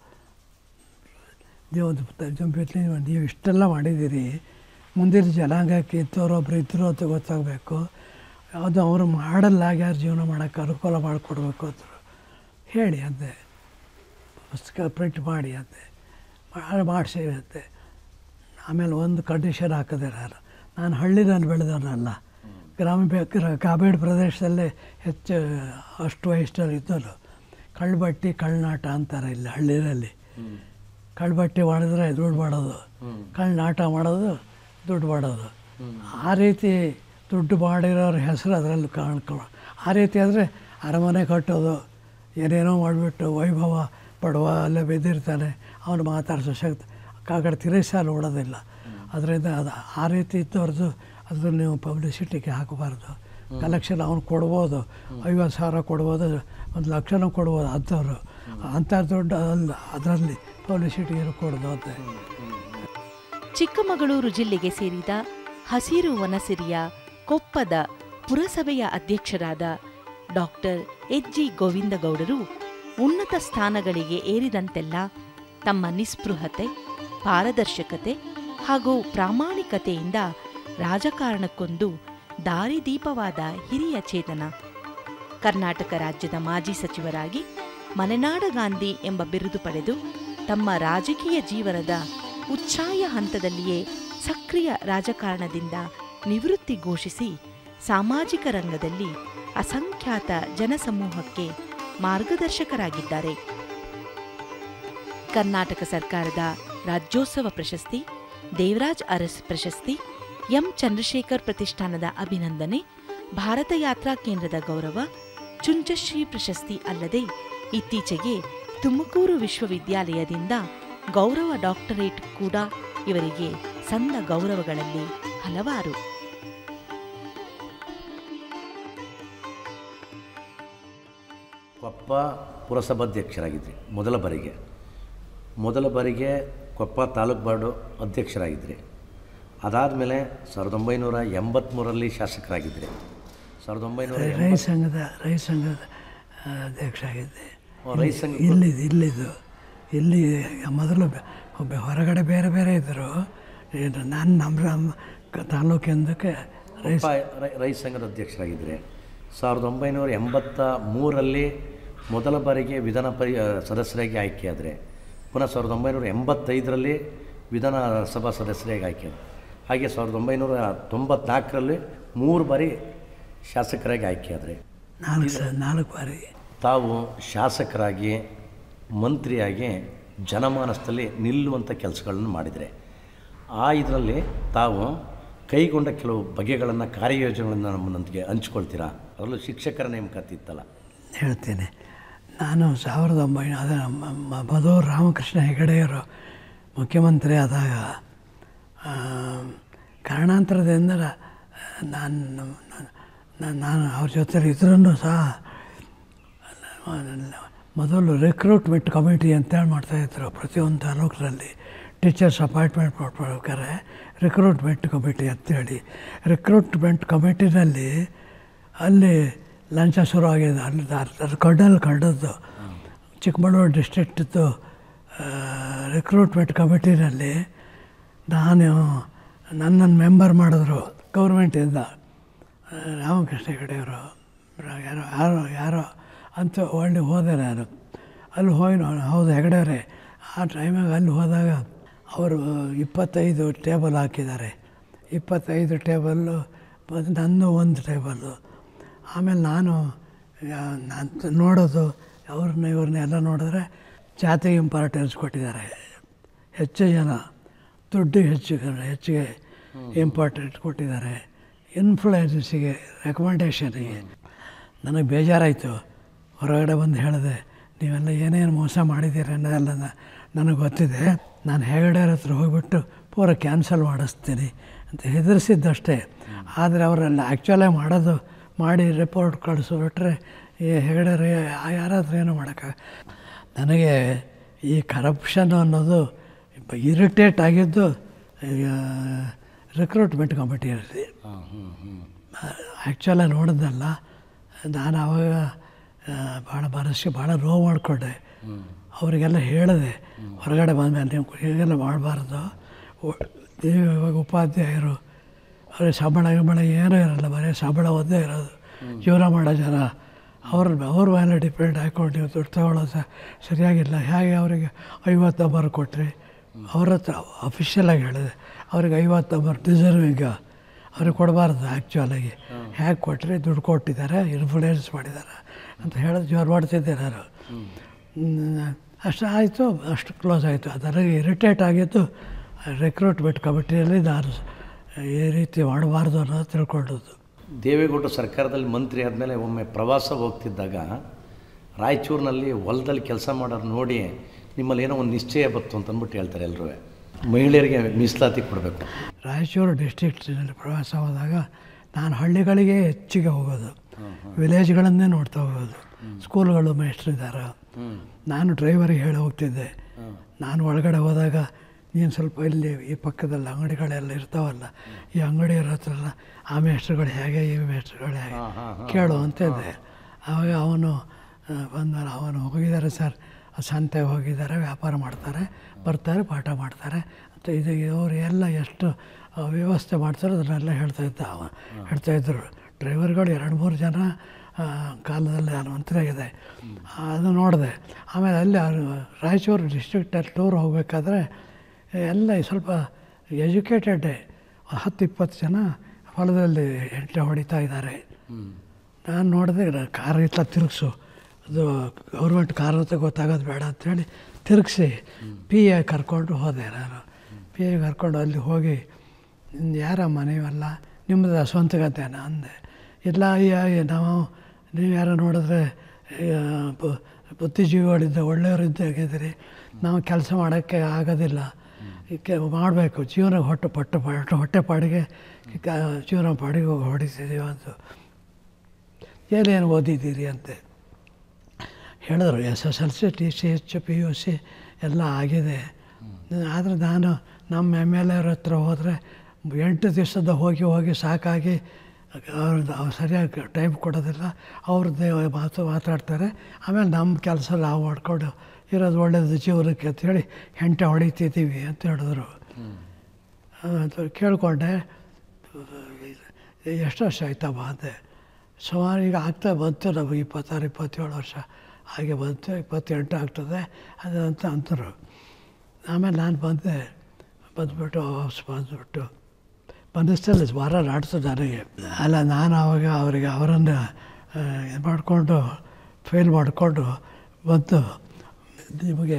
ನೀವು ಒಂದು ನೀವು ನೀವು ಇಷ್ಟೆಲ್ಲ ಮಾಡಿದ್ದೀರಿ ಮುಂದಿನ ಜನಾಂಗಕ್ಕೆ ಇಂಥವ್ರೊಬ್ರು ಇದ್ದರು ಅಂತ ಗೊತ್ತಾಗಬೇಕು ಅದು ಅವರು ಮಾಡಲ್ಲ ಯಾರು ಜೀವನ ಮಾಡೋಕ್ಕೆ ಅನುಕೂಲ ಮಾಡಿಕೊಡ್ಬೇಕು ಅಂದರು ಹೇಳಿ ಅಂದೆ ಪುಸ್ತಕ ಪ್ರಿಂಟ್ ಮಾಡಿ ಅಂದೆ ಮಾಡಿ ಮಾಡಿಸಿ ಅಂತೆ ಆಮೇಲೆ ಒಂದು ಕಂಡೀಷನ್ ಹಾಕಿದೆ ನಾನು ನಾನು ಹಳ್ಳಿನಲ್ಲಿ ಬೆಳೆದವನಲ್ಲ ಗ್ರಾಮೀಣ ಬೆ- ಗ್ರ- ಗ್ರಾಮೀಣ ಪ್ರದೇಶದಲ್ಲೇ ಹೆಚ್ಚು ಅಷ್ಟು ವಯಸ್ಸಲ್ಲಿ ಇದ್ದನು ಕಳ್ಬಟ್ಟಿ ಕಳ್ನಾಟ ಅಂತಾರೆ ಇಲ್ಲಿ ಹಳ್ಳಿನಲ್ಲಿ ಕಳ್ಬಟ್ಟಿ ಮಾಡಿದ್ರೆ ದುಡ್ಡು ಮಾಡೋದು ಕಳ್ನಾಟ ಮಾಡೋದು ದುಡ್ಡು ಮಾಡೋದು ಆ ರೀತಿ ದುಡ್ಡು ಮಾಡಿರೋರ ಹೆಸರು ಅದರಲ್ಲಿ ಕಾಣ್ಕೊ ಆ ರೀತಿ ಅಂದರೆ ಅರಮನೆ ಕಟ್ಟೋದು ಏನೇನೋ ಮಾಡಿಬಿಟ್ಟು ವೈಭವ ಬಡವ ಅಲ್ಲೇ ಬಿದ್ದಿರ್ತಾನೆ ಅವನು ಮಾತಾಡಿಸೋ ಶಕ್ತಿ ಆ ಕಡೆ ತಿರುಗಿಸ ನೋಡೋದಿಲ್ಲ ಅದರಿಂದ ಅದು ಆ ರೀತಿ ಇದ್ದವ್ರದ್ದು ಅದು ನೀವು ಪಬ್ಲಿಸಿಟಿಗೆ ಹಾಕಬಾರ್ದು ಕಲೆಕ್ಷನ್ ಅವ್ನು ಕೊಡ್ಬೋದು ಐವತ್ತು ಸಾವಿರ ಕೊಡ್ಬೋದು ಒಂದು ಲಕ್ಷನೂ ಕೊಡ್ಬೋದು ಅಂಥವ್ರು ಅಂಥ ದುಡ್ಡು ಅಲ್ಲ ಅದರಲ್ಲಿ ಪಬ್ಲಿಸಿಟಿಗೆ ಕೊಡೋದು ಅಂತ ಚಿಕ್ಕಮಗಳೂರು ಜಿಲ್ಲೆಗೆ ಸೇರಿದ ಹಸಿರು ವನಸಿರಿಯ ಕೊಪ್ಪದ ಪುರಸಭೆಯ ಅಧ್ಯಕ್ಷರಾದ ಡಾಕ್ಟರ್ ಎಚ್ ಜಿ ಗೋವಿಂದಗೌಡರು ಉನ್ನತ ಸ್ಥಾನಗಳಿಗೆ ಏರಿದಂತೆಲ್ಲ ತಮ್ಮ ನಿಸ್ಪೃಹತೆ ಪಾರದರ್ಶಕತೆ ಹಾಗೂ ಪ್ರಾಮಾಣಿಕತೆಯಿಂದ ರಾಜಕಾರಣಕ್ಕೊಂದು ದಾರಿದೀಪವಾದ ಹಿರಿಯ ಚೇತನ ಕರ್ನಾಟಕ ರಾಜ್ಯದ ಮಾಜಿ ಸಚಿವರಾಗಿ ಮಲೆನಾಡ ಗಾಂಧಿ ಎಂಬ ಬಿರುದು ಪಡೆದು ತಮ್ಮ ರಾಜಕೀಯ ಜೀವನದ ಉಚ್ಛಾಯ ಹಂತದಲ್ಲಿಯೇ ಸಕ್ರಿಯ ರಾಜಕಾರಣದಿಂದ ನಿವೃತ್ತಿ ಘೋಷಿಸಿ ಸಾಮಾಜಿಕ ರಂಗದಲ್ಲಿ ಅಸಂಖ್ಯಾತ ಜನಸಮೂಹಕ್ಕೆ ಮಾರ್ಗದರ್ಶಕರಾಗಿದ್ದಾರೆ ಕರ್ನಾಟಕ ಸರ್ಕಾರದ ರಾಜ್ಯೋತ್ಸವ ಪ್ರಶಸ್ತಿ ದೇವರಾಜ್ ಅರಸ್ ಪ್ರಶಸ್ತಿ ಎಂ ಚಂದ್ರಶೇಖರ್ ಪ್ರತಿಷ್ಠಾನದ ಅಭಿನಂದನೆ ಭಾರತ ಯಾತ್ರಾ ಕೇಂದ್ರದ ಗೌರವ ಚುಂಚಶ್ರೀ ಪ್ರಶಸ್ತಿ ಅಲ್ಲದೆ ಇತ್ತೀಚೆಗೆ ತುಮಕೂರು ವಿಶ್ವವಿದ್ಯಾಲಯದಿಂದ ಗೌರವ ಡಾಕ್ಟರೇಟ್ ಕೂಡ ಇವರಿಗೆ ಸಂದ ಗೌರವಗಳಲ್ಲಿ ಹಲವಾರು ಕೊಪ್ಪ ಪುರಸಭಾಧ್ಯಕ್ಷರಾಗಿದ್ರಿ ಮೊದಲ ಬಾರಿಗೆ ಮೊದಲ ಬಾರಿಗೆ ಕೊಪ್ಪ ತಾಲೂಕು ಬಾರ್ಡು ಅಧ್ಯಕ್ಷರಾಗಿದ್ರಿ ಅದಾದಮೇಲೆ ಸಾವಿರದ ಒಂಬೈನೂರ ಎಂಬತ್ತ್ಮೂರರಲ್ಲಿ ಶಾಸಕರಾಗಿದ್ರಿ ಸಾವಿರದ ಒಂಬೈನೂರ ರೈ ಸಂಘದ ರೈ ಸಂಘದ ಆ, ಅಧ್ಯಕ್ಷ ಆಗಿದ್ದೆ ಎಂಬ- ರೈತ ಸಂಘ ಇಲ್ಲಿದ್ದು ಇಲ್ಲಿದ್ದು ಇಲ್ಲಿ ಮೊದಲು ಬೆ- ಒಬ್ಬ ಹೊರಗಡೆ ಬೇರೆ ಬೇರೆ ಇದ್ದರು ಇದು ನಾನು ನಮ್ಮ ನಮ್ಮ ಕ- ತಾಲೂಕಿಂದಕ್ಕೆ ರೈ ಕೊಪ್ಪ ರೈ- ರೈತ ಸಂಘದ ಅಧ್ಯಕ್ಷರಾಗಿದ್ದರೆ ಸಾವಿರದ ಒಂಬೈನೂರ ಎಂಬತ್ತ ಮೂರರಲ್ಲಿ ಮೊದಲ ಬಾರಿಗೆ ವಿಧಾನ ಪರಿ ಸದಸ್ಯರಾಗಿ ಆಯ್ಕೆಯಾದರೆ ಪುನಃ ಸಾವಿರದ ಒಂಬೈನೂರ ಎಂಬತ್ತೈದರಲ್ಲಿ ವಿಧಾನಸಭಾ ಸದಸ್ಯರಾಗಿ ಆಯ್ಕೆ ಹಾಗೆ ಸಾವಿರದ ಒಂಬೈನೂರ ತೊಂಬತ್ನಾಲ್ಕರಲ್ಲಿ ಮೂರು ಬಾರಿ ಶಾಸಕರಾಗಿ ಆಯ್ಕೆಯಾದರೆ ನಾಲ್ಕು ಸ ನಾಲ್ಕು ಬಾರಿ ತಾವು ಶಾಸಕರಾಗಿ ಮಂತ್ರಿಯಾಗಿ ಜನಮಾನಸದಲ್ಲಿ ನಿಲ್ಲುವಂಥ ಕೆಲಸಗಳನ್ನು ಮಾಡಿದರೆ ಆ ಇದರಲ್ಲಿ ತಾವು ಕೈಗೊಂಡ ಕೆಲವು ಬಗೆಗಳನ್ನು ಕಾರ್ಯಯೋಜನೆಗಳನ್ನು ನಮ್ಮೊಂದಿಗೆ ಹಂಚ್ಕೊಳ್ತೀರಾ ಅದರಲ್ಲೂ ಶಿಕ್ಷಕರ ನೇಮಕಾತಿ ಇತ್ತಲ್ಲ ಹೇಳ್ತೀನಿ ನಾನು ಸಾವಿರದ ಒಂಬೈನೂರ ಅದ ಮ- ಮ- ಮಧುರ್ ರಾಮಕೃಷ್ಣ ಹೆಗಡೆಯವರು ಮುಖ್ಯಮಂತ್ರಿ ಆದಾಗ ಆ, ಕಾರಣಾಂತರದಿಂದ ನಾನು ನಾನು ನಾನು ಅವ್ರ ಜೊತೆ ಇದ್ರೂ ಸಹ ಮೊದಲು ರಿಕ್ರೂಟ್ಮೆಂಟ್ ಕಮಿಟಿ ಅಂತೇಳಿ ಮಾಡ್ತಾಯಿದ್ರು ಪ್ರತಿಯೊಂದು ತಾಲೂಕಿನಲ್ಲಿ ಟೀಚರ್ಸ್ ಅಪಾಯಿಂಟ್ಮೆಂಟ್ ಮಾಡ್ಬೇಕಾದ್ರೆ ರಿಕ್ರೂಟ್ಮೆಂಟ್ ಕಮಿಟಿ ಅಂತೇಳಿ ರಿಕ್ರೂಟ್ಮೆಂಟ್ ಕಮಿಟಿನಲ್ಲಿ ಅಲ್ಲಿ ಲಂಚ ಶುರುವಾಗಿದೆ ಅಲ್ಲಿ ಅದು ಕಣ್ಣಲ್ಲಿ ಕಂಡದ್ದು ಚಿಕ್ಕಮಗಳೂರು ಡಿಸ್ಟ್ರಿಕ್ಟ್ದು ರಿಕ್ರೂಟ್ಮೆಂಟ್ ಕಮಿಟಿನಲ್ಲಿ ನಾನು ನನ್ನನ್ನು ಮೆಂಬರ್ ಮಾಡಿದ್ರು ಗೌರ್ಮೆಂಟಿಂದ ಆ, ರಾಮಕೃಷ್ಣ ಹೆಗಡೆಯವರು ಯಾರೋ ಯಾರೋ ಯಾರೋ ಅಂತ ಒಳ್ಳೆ ಹೋದೆ ನಾನು ಅಲ್ಲಿ ಹೋಗಿ ನಾನು ಹೌದು ಹೆಗಡೆಯವರೇ ಆ ಟೈಮಾಗ ಅಲ್ಲಿ ಹೋದಾಗ ಅವರು ಇಪ್ಪತ್ತೈದು ಟೇಬಲ್ ಹಾಕಿದ್ದಾರೆ ಇಪ್ಪತ್ತೈದು ಟೇಬಲ್ಲು ಮತ್ತು ನಂದು ಒಂದು ಟೇಬಲ್ಲು ಆಮೇಲೆ ನಾನು ಯಾ- ನಾನು ನೋಡೋದು ಅವ್ರನ್ನ ಇವ್ರನ್ನ ಎಲ್ಲ ನೋಡಿದ್ರೆ ಜಾತಿ ಇಂಪಾರ್ಟೆನ್ಸ್ ಕೊಟ್ಟಿದ್ದಾರೆ ಹೆಚ್ಚು ಜನ ದುಡ್ಡಿಗೆ ಹೆಚ್ಚು ಹೆಚ್ಚಿಗೆ ಇಂಪಾರ್ಟೆಂಟ್ ಕೊಟ್ಟಿದ್ದಾರೆ ಇನ್ಫ್ಲೂಯೆನ್ಸಿಗೆ ರೆಕಮೆಂಡೇಷನಿಗೆ ನನಗೆ ಬೇಜಾರಾಯಿತು ಹೊರಗಡೆ ಬಂದು ಹೇಳಿದೆ ನೀವೆಲ್ಲ ಏನೇನು ಮೋಸ ಮಾಡಿದ್ದೀರಿ ಅನ್ನೋದೆಲ್ಲ ನ- ನನಗೆ ಗೊತ್ತಿದೆ ನಾನು ಹೆಗಡೆಯವ್ರ ಹತ್ರ ಹೋಗ್ಬಿಟ್ಟು ಪೂರ ಕ್ಯಾನ್ಸಲ್ ಮಾಡಿಸ್ತೀನಿ ಅಂತ ಹೆದರಿಸಿದ್ದಷ್ಟೇ ಆದರೆ ಅವರೆಲ್ಲ ಆ್ಯಕ್ಚುಲಾಗಿ ಮಾಡೋದು ಮಾಡಿ ರಿಪೋರ್ಟ್ ಕಳಿಸ್ಬಿಟ್ರೆ ಈ ಹೆಗಡೆ ರೇ ಯಾರಾದ್ರೂ ಏನೂ ಮಾಡೋಕ್ಕ ನನಗೆ ಈ ಕರಪ್ಷನ್ ಅನ್ನೋದು ಇರಿಟೇಟ್ ಆಗಿದ್ದು ರಿಕ್ರೂಟ್ಮೆಂಟ್ ಕಮಿಟಿಯಲ್ಲಿ ಹಾಂ ಹ್ಞೂ ಹ್ಞೂ ಆ್ಯಕ್ಚುಲಾಗಿ ನೋಡಿದ್ನಲ್ಲ ನಾನು ಆವಾಗ ಆ, ಭಾಳ ಮನಸ್ಸಿಗೆ ಭಾಳ ನೋವು ಮಾಡಿಕೊಂಡೆ ಅವರಿಗೆಲ್ಲ ಹೇಳಿದೆ ಹೊರಗಡೆ ಬಂದಮೇಲೆ ನೀವು ಹೀಗೆಲ್ಲ ಮಾಡಬಾರ್ದು ನೀವು ಇವಾಗ ಉಪಾಧ್ಯಾಯರು ಅವ್ರಿಗೆ ಸಂಬಳ ಗಿಂಬಳ ಏನೂ ಇರಲ್ಲ ಬರೀ ಸಂಬಳ ಒಂದೇ ಇರೋದು ಜೀವನ ಮಾಡೋ ಜನ ಅವ್ರ ಅವ್ರ ಮೇಲೆ ಡಿಪೆಂಡ್ ಹಾಕ್ಕೊಂಡು ನೀವು ದುಡ್ಡು ತಗೊಳ್ಳೋದು ಸ- ಸರಿಯಾಗಿಲ್ಲ ಹೇಗೆ ಅವರಿಗೆ ಐವತ್ತು ನಂಬರ್ ಕೊಟ್ಟರೆ ಅವ್ರ ಹತ್ರ ಅಫಿಷಿಯಲಾಗಿ ಹೇಳಿದೆ ಅವ್ರಿಗೆ ಐವತ್ತು ನಂಬರ್ ಡಿಸರ್ವಿಂಗ ಅವ್ರಿಗೆ ಕೊಡಬಾರ್ದು ಆ್ಯಕ್ಚುಲಾಗಿ ಹೇಗೆ ಕೊಟ್ಟರೆ ದುಡ್ಡು ಕೊಟ್ಟಿದ್ದಾರೆ ಇನ್ಫ್ಲೂಯೆನ್ಸ್ ಮಾಡಿದ್ದಾರೆ ಅಂತ ಹೇಳೋದು ಜೋರು ಮಾಡ್ತಿದ್ದೆ ನಾನು ಹ್ಮ್, ಅಷ್ಟು ಆಯಿತು ಅಷ್ಟು ಕ್ಲೋಸ್ ಆಯಿತು ನನಗೆ ಇರಿಟೇಟ್ ಆಗಿದ್ದು ರಿಕ್ರೂಟ್ಮೆಂಟ್ ಕಮಿಟಿಯಲ್ಲಿ ನಾನು ಈ ರೀತಿ ಮಾಡಬಾರ್ದು ಅನ್ನೋದು ತಿಳ್ಕೊಂಡದ್ದು ದೇವೇಗೌಡರು ಸರ್ಕಾರದಲ್ಲಿ ಮಂತ್ರಿ ಆದಮೇಲೆ ಒಮ್ಮೆ ಪ್ರವಾಸ ಹೋಗ್ತಿದ್ದಾಗ ರಾಯಚೂರಿನಲ್ಲಿ ಹೊಲದಲ್ಲಿ ಕೆಲಸ ಮಾಡೋರು ನೋಡಿ ನಿಮ್ಮಲ್ಲಿ ಏನೋ ಒಂದು ನಿಶ್ಚಯ ಬಂತು ಅಂತ ಅಂದ್ಬಿಟ್ಟು ಹೇಳ್ತಾರೆ ಎಲ್ಲರೂ ಮಹಿಳೆಯರಿಗೆ ಮೀಸಲಾತಿ ಕೊಡಬೇಕು ರಾಯಚೂರು ಡಿಸ್ಟ್ರಿಕ್ಟಿನಲ್ಲಿ ಪ್ರವಾಸ ಹೋದಾಗ ನಾನು ಹಳ್ಳಿಗಳಿಗೆ ಹೆಚ್ಚಿಗೆ ಹೋಗೋದು ವಿಲೇಜ್ಗಳನ್ನೇ ನೋಡ್ತಾ ಹೋಗೋದು ಸ್ಕೂಲ್ಗಳು ಮೇಷ್ಟ್ರಿದ್ದಾರೆ ನಾನು ಡ್ರೈವರಿಗೆ ಹೇಳಿ ಹೋಗ್ತಿದ್ದೆ ನಾನು ಒಳಗಡೆ ಹೋದಾಗ ನೀನು ಸ್ವಲ್ಪ ಇಲ್ಲಿ ಈ ಪಕ್ಕದಲ್ಲಿ ಅಂಗಡಿಗಳೆಲ್ಲ ಇರ್ತಾವಲ್ಲ ಈ ಅಂಗಡಿಯರ ಹತ್ರ ಆ ಮೇಷ್ಟ್ರುಗಳು ಹೇಗೆ ಈ ಮೇಷ್ಟ್ರುಗಳು ಹೇಗೆ ಕೇಳು ಅಂತಿದ್ದೆ ಆವಾಗ ಅವನು ಆ, ಬಂದ್ಮೇಲೆ ಅವನು ಹೋಗಿದ್ದಾರೆ ಸರ್ ಸಂತೆಗೆ ಹೋಗಿದ್ದಾರೆ ವ್ಯಾಪಾರ ಮಾಡ್ತಾರೆ ಬರ್ತಾರೆ ಪಾಠ ಮಾಡ್ತಾರೆ ಅಂತ ಇದು ಅವರು ಎಲ್ಲ ಎಷ್ಟು ಆ, ವ್ಯವಸ್ಥೆ ಮಾಡ್ತಾರೋ ಅದನ್ನೆಲ್ಲ ಹೇಳ್ತಾ ಇದ್ದ ಅವ ಹೇಳ್ತಾಯಿದ್ರು ಡ್ರೈವರ್ಗಳು ಎರಡು ಮೂರು ಜನ ಆ, ಕಾಲದಲ್ಲಿ ನಾನು ಮಂತ್ರಿಯಾಗಿದೆ ಅದು ನೋಡಿದೆ ಆಮೇಲೆ ಅಲ್ಲಿ ಅವ್ರು ರಾಯಚೂರು ಡಿಸ್ಟ್ರಿಕ್ಟಲ್ಲಿ ಟೂರ್ ಹೋಗಬೇಕಾದ್ರೆ ಎಲ್ಲ ಸ್ವಲ್ಪ ಎಜುಕೇಟೆಡ್ ಹತ್ತು ಇಪ್ಪತ್ತು ಜನ ಹೊಲದಲ್ಲಿ ಎಂಟೆ ಹೊಡಿತಾ ಇದ್ದಾರೆ ನಾನು ನೋಡಿದೆ ಕಾರ್ ಇತ್ತ ತಿರುಗಿಸು ಅದು ಗೌರ್ಮೆಂಟ್ ಕಾರ್ ಅಂತ ಗೊತ್ತಾಗೋದು ಬೇಡ ಅಂಥೇಳಿ ತಿರುಗಿಸಿ ಪಿ ಎ ಕರ್ಕೊಂಡು ಹೋದೆ ನಾನು ಪಿ ಎ ಕರ್ಕೊಂಡು ಅಲ್ಲಿ ಹೋಗಿ "ನಿಮ್ದು ಯಾರಮ್ಮ ನೀವೆಲ್ಲ ನಿಮ್ಮದು ಸ್ವಂತ ಗದ್ದೆನ ಅಂದೆ ಇಲ್ಲ ಅಯ್ಯ ನಾವು ನೀವು ಯಾರೋ ನೋಡಿದ್ರೆ ಆ, ಬು- ಬುದ್ಧಿಜೀವಿಗಳಿದ್ದ ಒಳ್ಳೆಯವರಿದ್ದಾಗಿದ್ದೀರಿ ನಾವು ಕೆಲಸ ಮಾಡೋಕ್ಕೆ ಆಗೋದಿಲ್ಲ ಕೆ ಮಾಡಬೇಕು ಜೀವನ ಹೊಟ್ಟೆ ಪಟ್ಟು ಪಟ್ಟು ಹೊಟ್ಟೆಪಾಡಿಗೆ ಕ- ಜೀವನ ಪಾಡಿಗೆ ಹೋಗಿ ಹೊಡಿತಿದ್ದೀವಿ ಅಂತ ಏನೇನು ಓದಿದ್ದೀರಿ ಅಂತೆ ಹೇಳಿದ್ರು S S L C T C H P U C ಎಲ್ಲ ಆಗಿದೆ ಆದರೆ ನಾನು ನಮ್ಮ ಎಮ್ ಎಲ್ ಎರ ಹತ್ರ ಹೋದರೆ ಎಂಟು ದಿವಸದ ಹೋಗಿ ಹೋಗಿ ಸಾಕಾಗಿ ಅವ್ರದ್ದು ಅವ್ರು ಸರಿಯಾಗಿ ಟೈಮ್ ಕೊಡೋದಿಲ್ಲ ಅವ್ರದ್ದೇ ಮಾತು ಮಾತಾಡ್ತಾರೆ ಆಮೇಲೆ ನಮ್ಮ ಕೆಲಸ ನಾವು ಮಾಡ್ಕೊಂಡು ಇರೋದು ಒಳ್ಳೆಯದು ಜೀವನಕ್ಕೆ ಅಂಥೇಳಿ ಹೆಂಟೆ ಹೊಡಿತಿದ್ದೀವಿ ಅಂತ ಹೇಳಿದ್ರು ಅದು ಕೇಳಿಕೊಂಡೆ ಎಷ್ಟು ವರ್ಷ ಆಯ್ತಮ್ಮ ಅಂದೆ ಸುಮಾರು ಈಗ ಆಗ್ತಾ ಬಂತು ನಮಗೆ ಇಪ್ಪತ್ತಾರು ಇಪ್ಪತ್ತೇಳು ವರ್ಷ ಹಾಗೆ ಬಂತು ಇಪ್ಪತ್ತೆಂಟು ಆಗ್ತದೆ ಅದು ಅಂತ ಅಂತರು ಆಮೇಲೆ ನಾನು ಬಂದೆ ಬಂದುಬಿಟ್ಟು ವಾಪಸ್ ಬಂದುಬಿಟ್ಟು ಬಂದಿಸ್ತಲ್ಲಿ ವಾರ ನಾಡ್ತು ನನಗೆ ಅಲ್ಲ ನಾನು ಆವಾಗ ಅವರಿಗೆ ಅವರನ್ನು ಇದು ಮಾಡಿಕೊಂಡು ಫೇಲ್ ಮಾಡಿಕೊಂಡು ಬಂದು ನಿಮಗೆ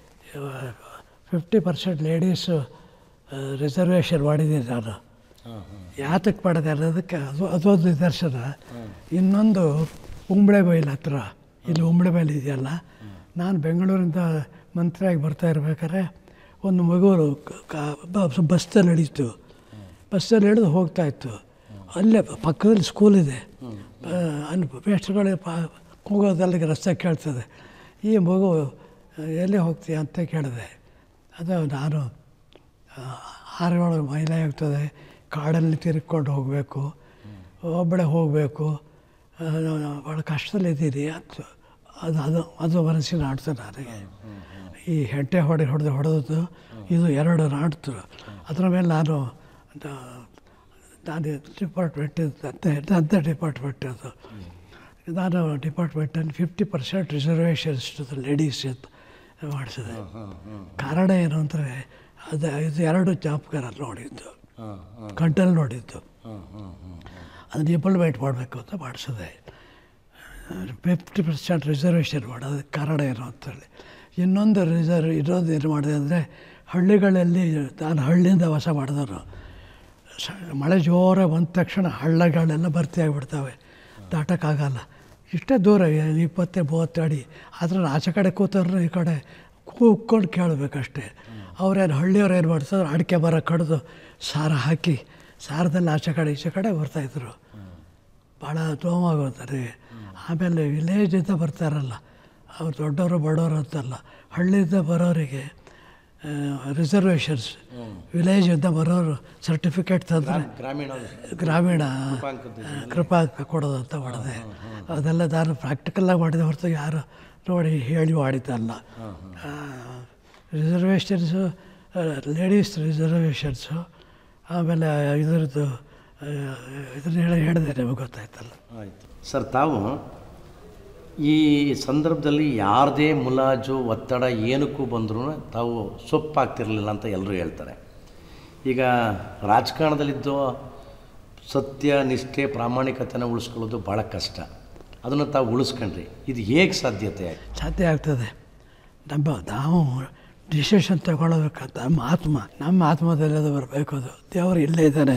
ಫಿಫ್ಟಿ ಪರ್ಸೆಂಟ್ ಲೇಡೀಸು ರಿಸರ್ವೇಷನ್ ಮಾಡಿದ್ದೀನಿ ನಾನು ಯಾತಕ್ಕೆ ಮಾಡಿದೆ ಅನ್ನೋದಕ್ಕೆ ಅದು ಅದೊಂದು ನಿದರ್ಶನ ಇನ್ನೊಂದು ಉಂಬಳೆ ಬೈಲ್ ಹತ್ರ ಇಲ್ಲಿ ಉಂಬಳೆ ಬೈಲ್ ಇದೆಯಲ್ಲ ನಾನು ಬೆಂಗಳೂರಿಂದ ಮಂತ್ರಿಯಾಗಿ ಬರ್ತಾ ಇರ್ಬೇಕಾದ್ರೆ ಒಂದು ಮಗು ಬಸ್ಸಲ್ಲಿ ನಡೀತು ಬಸ್ಸಲ್ಲಿ ಹಿಡಿದು ಹೋಗ್ತಾ ಇತ್ತು ಅಲ್ಲೇ ಪಕ್ಕದಲ್ಲಿ ಸ್ಕೂಲ್ ಇದೆ ಆ, ಅಲ್ಲಿ ಮೇಷ್ಟ್ರುಗಳೇ ಪಾ ಕೂಗೋದಲ್ಲಿಗೆ ರಸ್ತೆ ಕೇಳ್ತದೆ ಈ ಮಗು ಎಲ್ಲಿ ಹೋಗ್ತೀಯ ಅಂತ ಕೇಳಿದೆ ಅದು ನಾನು ಆ, ಆರು ಏಳು ಮೈಲಿ ಆಗ್ತದೆ ಕಾಡಲ್ಲಿ ತಿರ್ಕೊಂಡು ಹೋಗಬೇಕು ಒಬ್ಬಳೆ ಹೋಗಬೇಕು ಭಾಳ ಕಷ್ಟದಲ್ಲಿದ್ದೀನಿ ಅಂತ ಅದು ಅದು ಅದು ಮನಸ್ಸಿಗೆ ನಾಡ್ತು ನನಗೆ ಈ ಹೆಂಟೆ ಹೊಡೆ ಹೊಡೆದು ಹೊಡೆದು ಇದು ಎರಡು ನಾಡ್ತು ಅದರ ಮೇಲೆ ನಾನು ನ- ನಾನು ಡಿಪಾರ್ಟ್ಮೆಂಟ್ ಅಂತ ಅಂತ ಡಿಪಾರ್ಟ್ಮೆಂಟ್ ಅದು ನಾನು ಡಿಪಾರ್ಟ್ಮೆಂಟಲ್ಲಿ fifty percent reservations to ladies ಅಂತ ಮಾಡಿಸಿದೆ ಕಾರಣ ಏನು ಅಂದರೆ ಅದು ಇದು ಎರಡು ಜ್ಞಾಪಕ ನೋಡಿದ್ದು ಹಾಂ ಹಾಂ ಕಂಟಲ್ಲಿ ನೋಡಿದ್ದು ಹಾಂ ಹಾಂ ಹಾಂ ಅದನ್ನ ಇಂಪ್ಲಿಮೆಂಟ್ ಮಾಡಬೇಕು ಅಂತ ಮಾಡಿಸಿದೆ ಫಿಫ್ಟಿ ಪರ್ಸೆಂಟ್ ರಿಸರ್ವೇಷನ್ ಮಾಡೋದಕ್ಕೆ ಕಾರಣ ಏನು ಅಂತೇಳಿ ಇನ್ನೊಂದು ರಿಸರ್ವ್ ಇನ್ನೊಂದು ಏನು ಮಾಡಿದೆ ಅಂದರೆ ಹಳ್ಳಿಗಳಲ್ಲಿ ನಾನು ಹಳ್ಳಿಯಿಂದ ವಾಸ ಮಾಡಿದವರು ಸ ಮಳೆ ಜೋರ ಬಂದ ತಕ್ಷಣ ಹಳ್ಳಗಳೆಲ್ಲ ಭರ್ತಿ ಆಗಿಬಿಡ್ತವೆ ದಾಟಕ್ಕಾಗಲ್ಲ ಇಷ್ಟೇ ದೂರ ಏ- ಇಪ್ಪತ್ತೆ ಮೂವತ್ತು ಅಡಿ ಆದರೆ ಆಚೆ ಕಡೆ ಕೂತವ್ರು ಈ ಕಡೆ ಕೂಗ್ಕೊಂಡು ಕೇಳಬೇಕಷ್ಟೆ ಅವ್ರೇನು ಹಳ್ಳಿಯವ್ರು ಏನು ಮಾಡ್ತಾರೆ ಅಡಿಕೆ ಮರ ಕಡಿದು ಸಾರ ಹಾಕಿ ಸಾರದಲ್ಲಿ ಆಚೆ ಕಡೆ ಈಚೆ ಕಡೆ ಬರ್ತಾಯಿದ್ರು ಭಾಳ ತೋಮಾಗೋತಾರೆ ಆಮೇಲೆ ವಿಲೇಜಿಂದ ಬರ್ತಾರಲ್ಲ ಅವ್ರು ದೊಡ್ಡವರು ಬಡವರು ಅಂತಲ್ಲ ಹಳ್ಳಿಯಿಂದ ಬರೋರಿಗೆ ರಿಸರ್ವೇಷನ್ಸ್ ವಿಲೇಜಿಂದ ಬರೋರು ಸರ್ಟಿಫಿಕೇಟ್ ತಂದರೆ ಗ್ರಾಮೀಣ ಗ್ರಾಮೀಣ ಕೃಪಾಂಕದ್ದು ಕೃಪಾಂಕ ಕೊಡೋದು ಅಂತ ಮಾಡಿದೆ ಅದೆಲ್ಲ ನಾನು ಪ್ರಾಕ್ಟಿಕಲಾಗಿ ಮಾಡಿದೆ ಹೊರತು ಯಾರು ನೋಡಿ ಹೇಳಿ ಮಾಡಿದ್ದಲ್ಲ ರಿಸರ್ವೇಷನ್ಸು ಲೇಡೀಸ್ ರಿಸರ್ವೇಷನ್ಸು ಆಮೇಲೆ ಇದರದ್ದು ಇದನ್ನ ಹೇಳಿ ಹೇಳಿದೆ ನಿಮಗೆ ಗೊತ್ತಾಯ್ತಲ್ಲ ಆಯಿತು ಸರ್ ತಾವು ಈ ಸಂದರ್ಭದಲ್ಲಿ ಯಾರದೇ ಮುಲಾಜು ಒತ್ತಡ ಏನಕ್ಕೂ ಬಂದರೂ ತಾವು ಸೊಪ್ಪಾಗ್ತಿರಲಿಲ್ಲ ಅಂತ ಎಲ್ಲರೂ ಹೇಳ್ತಾರೆ ಈಗ ರಾಜಕಾರಣದಲ್ಲಿದ್ದು ಸತ್ಯ ನಿಷ್ಠೆ ಪ್ರಾಮಾಣಿಕತೆನ ಉಳಿಸ್ಕೊಳ್ಳೋದು ಭಾಳ ಕಷ್ಟ ಅದನ್ನು ತಾವು ಉಳಿಸ್ಕೊಂಡ್ರಿ ಇದು ಹೇಗೆ ಸಾಧ್ಯತೆ ಸಾಧ್ಯ ಆಗ್ತದೆ ನಮ್ಮ ನಾವು ಡಿಸಿಷನ್ ತಗೊಳ್ಬೇಕಂತ ನಮ್ಮ ಆತ್ಮ ನಮ್ಮ ಆತ್ಮದಲ್ಲಿ ಅದು ಬರಬೇಕು ಅದು ದೇವರು ಇಲ್ಲೇ ಇದ್ದಾನೆ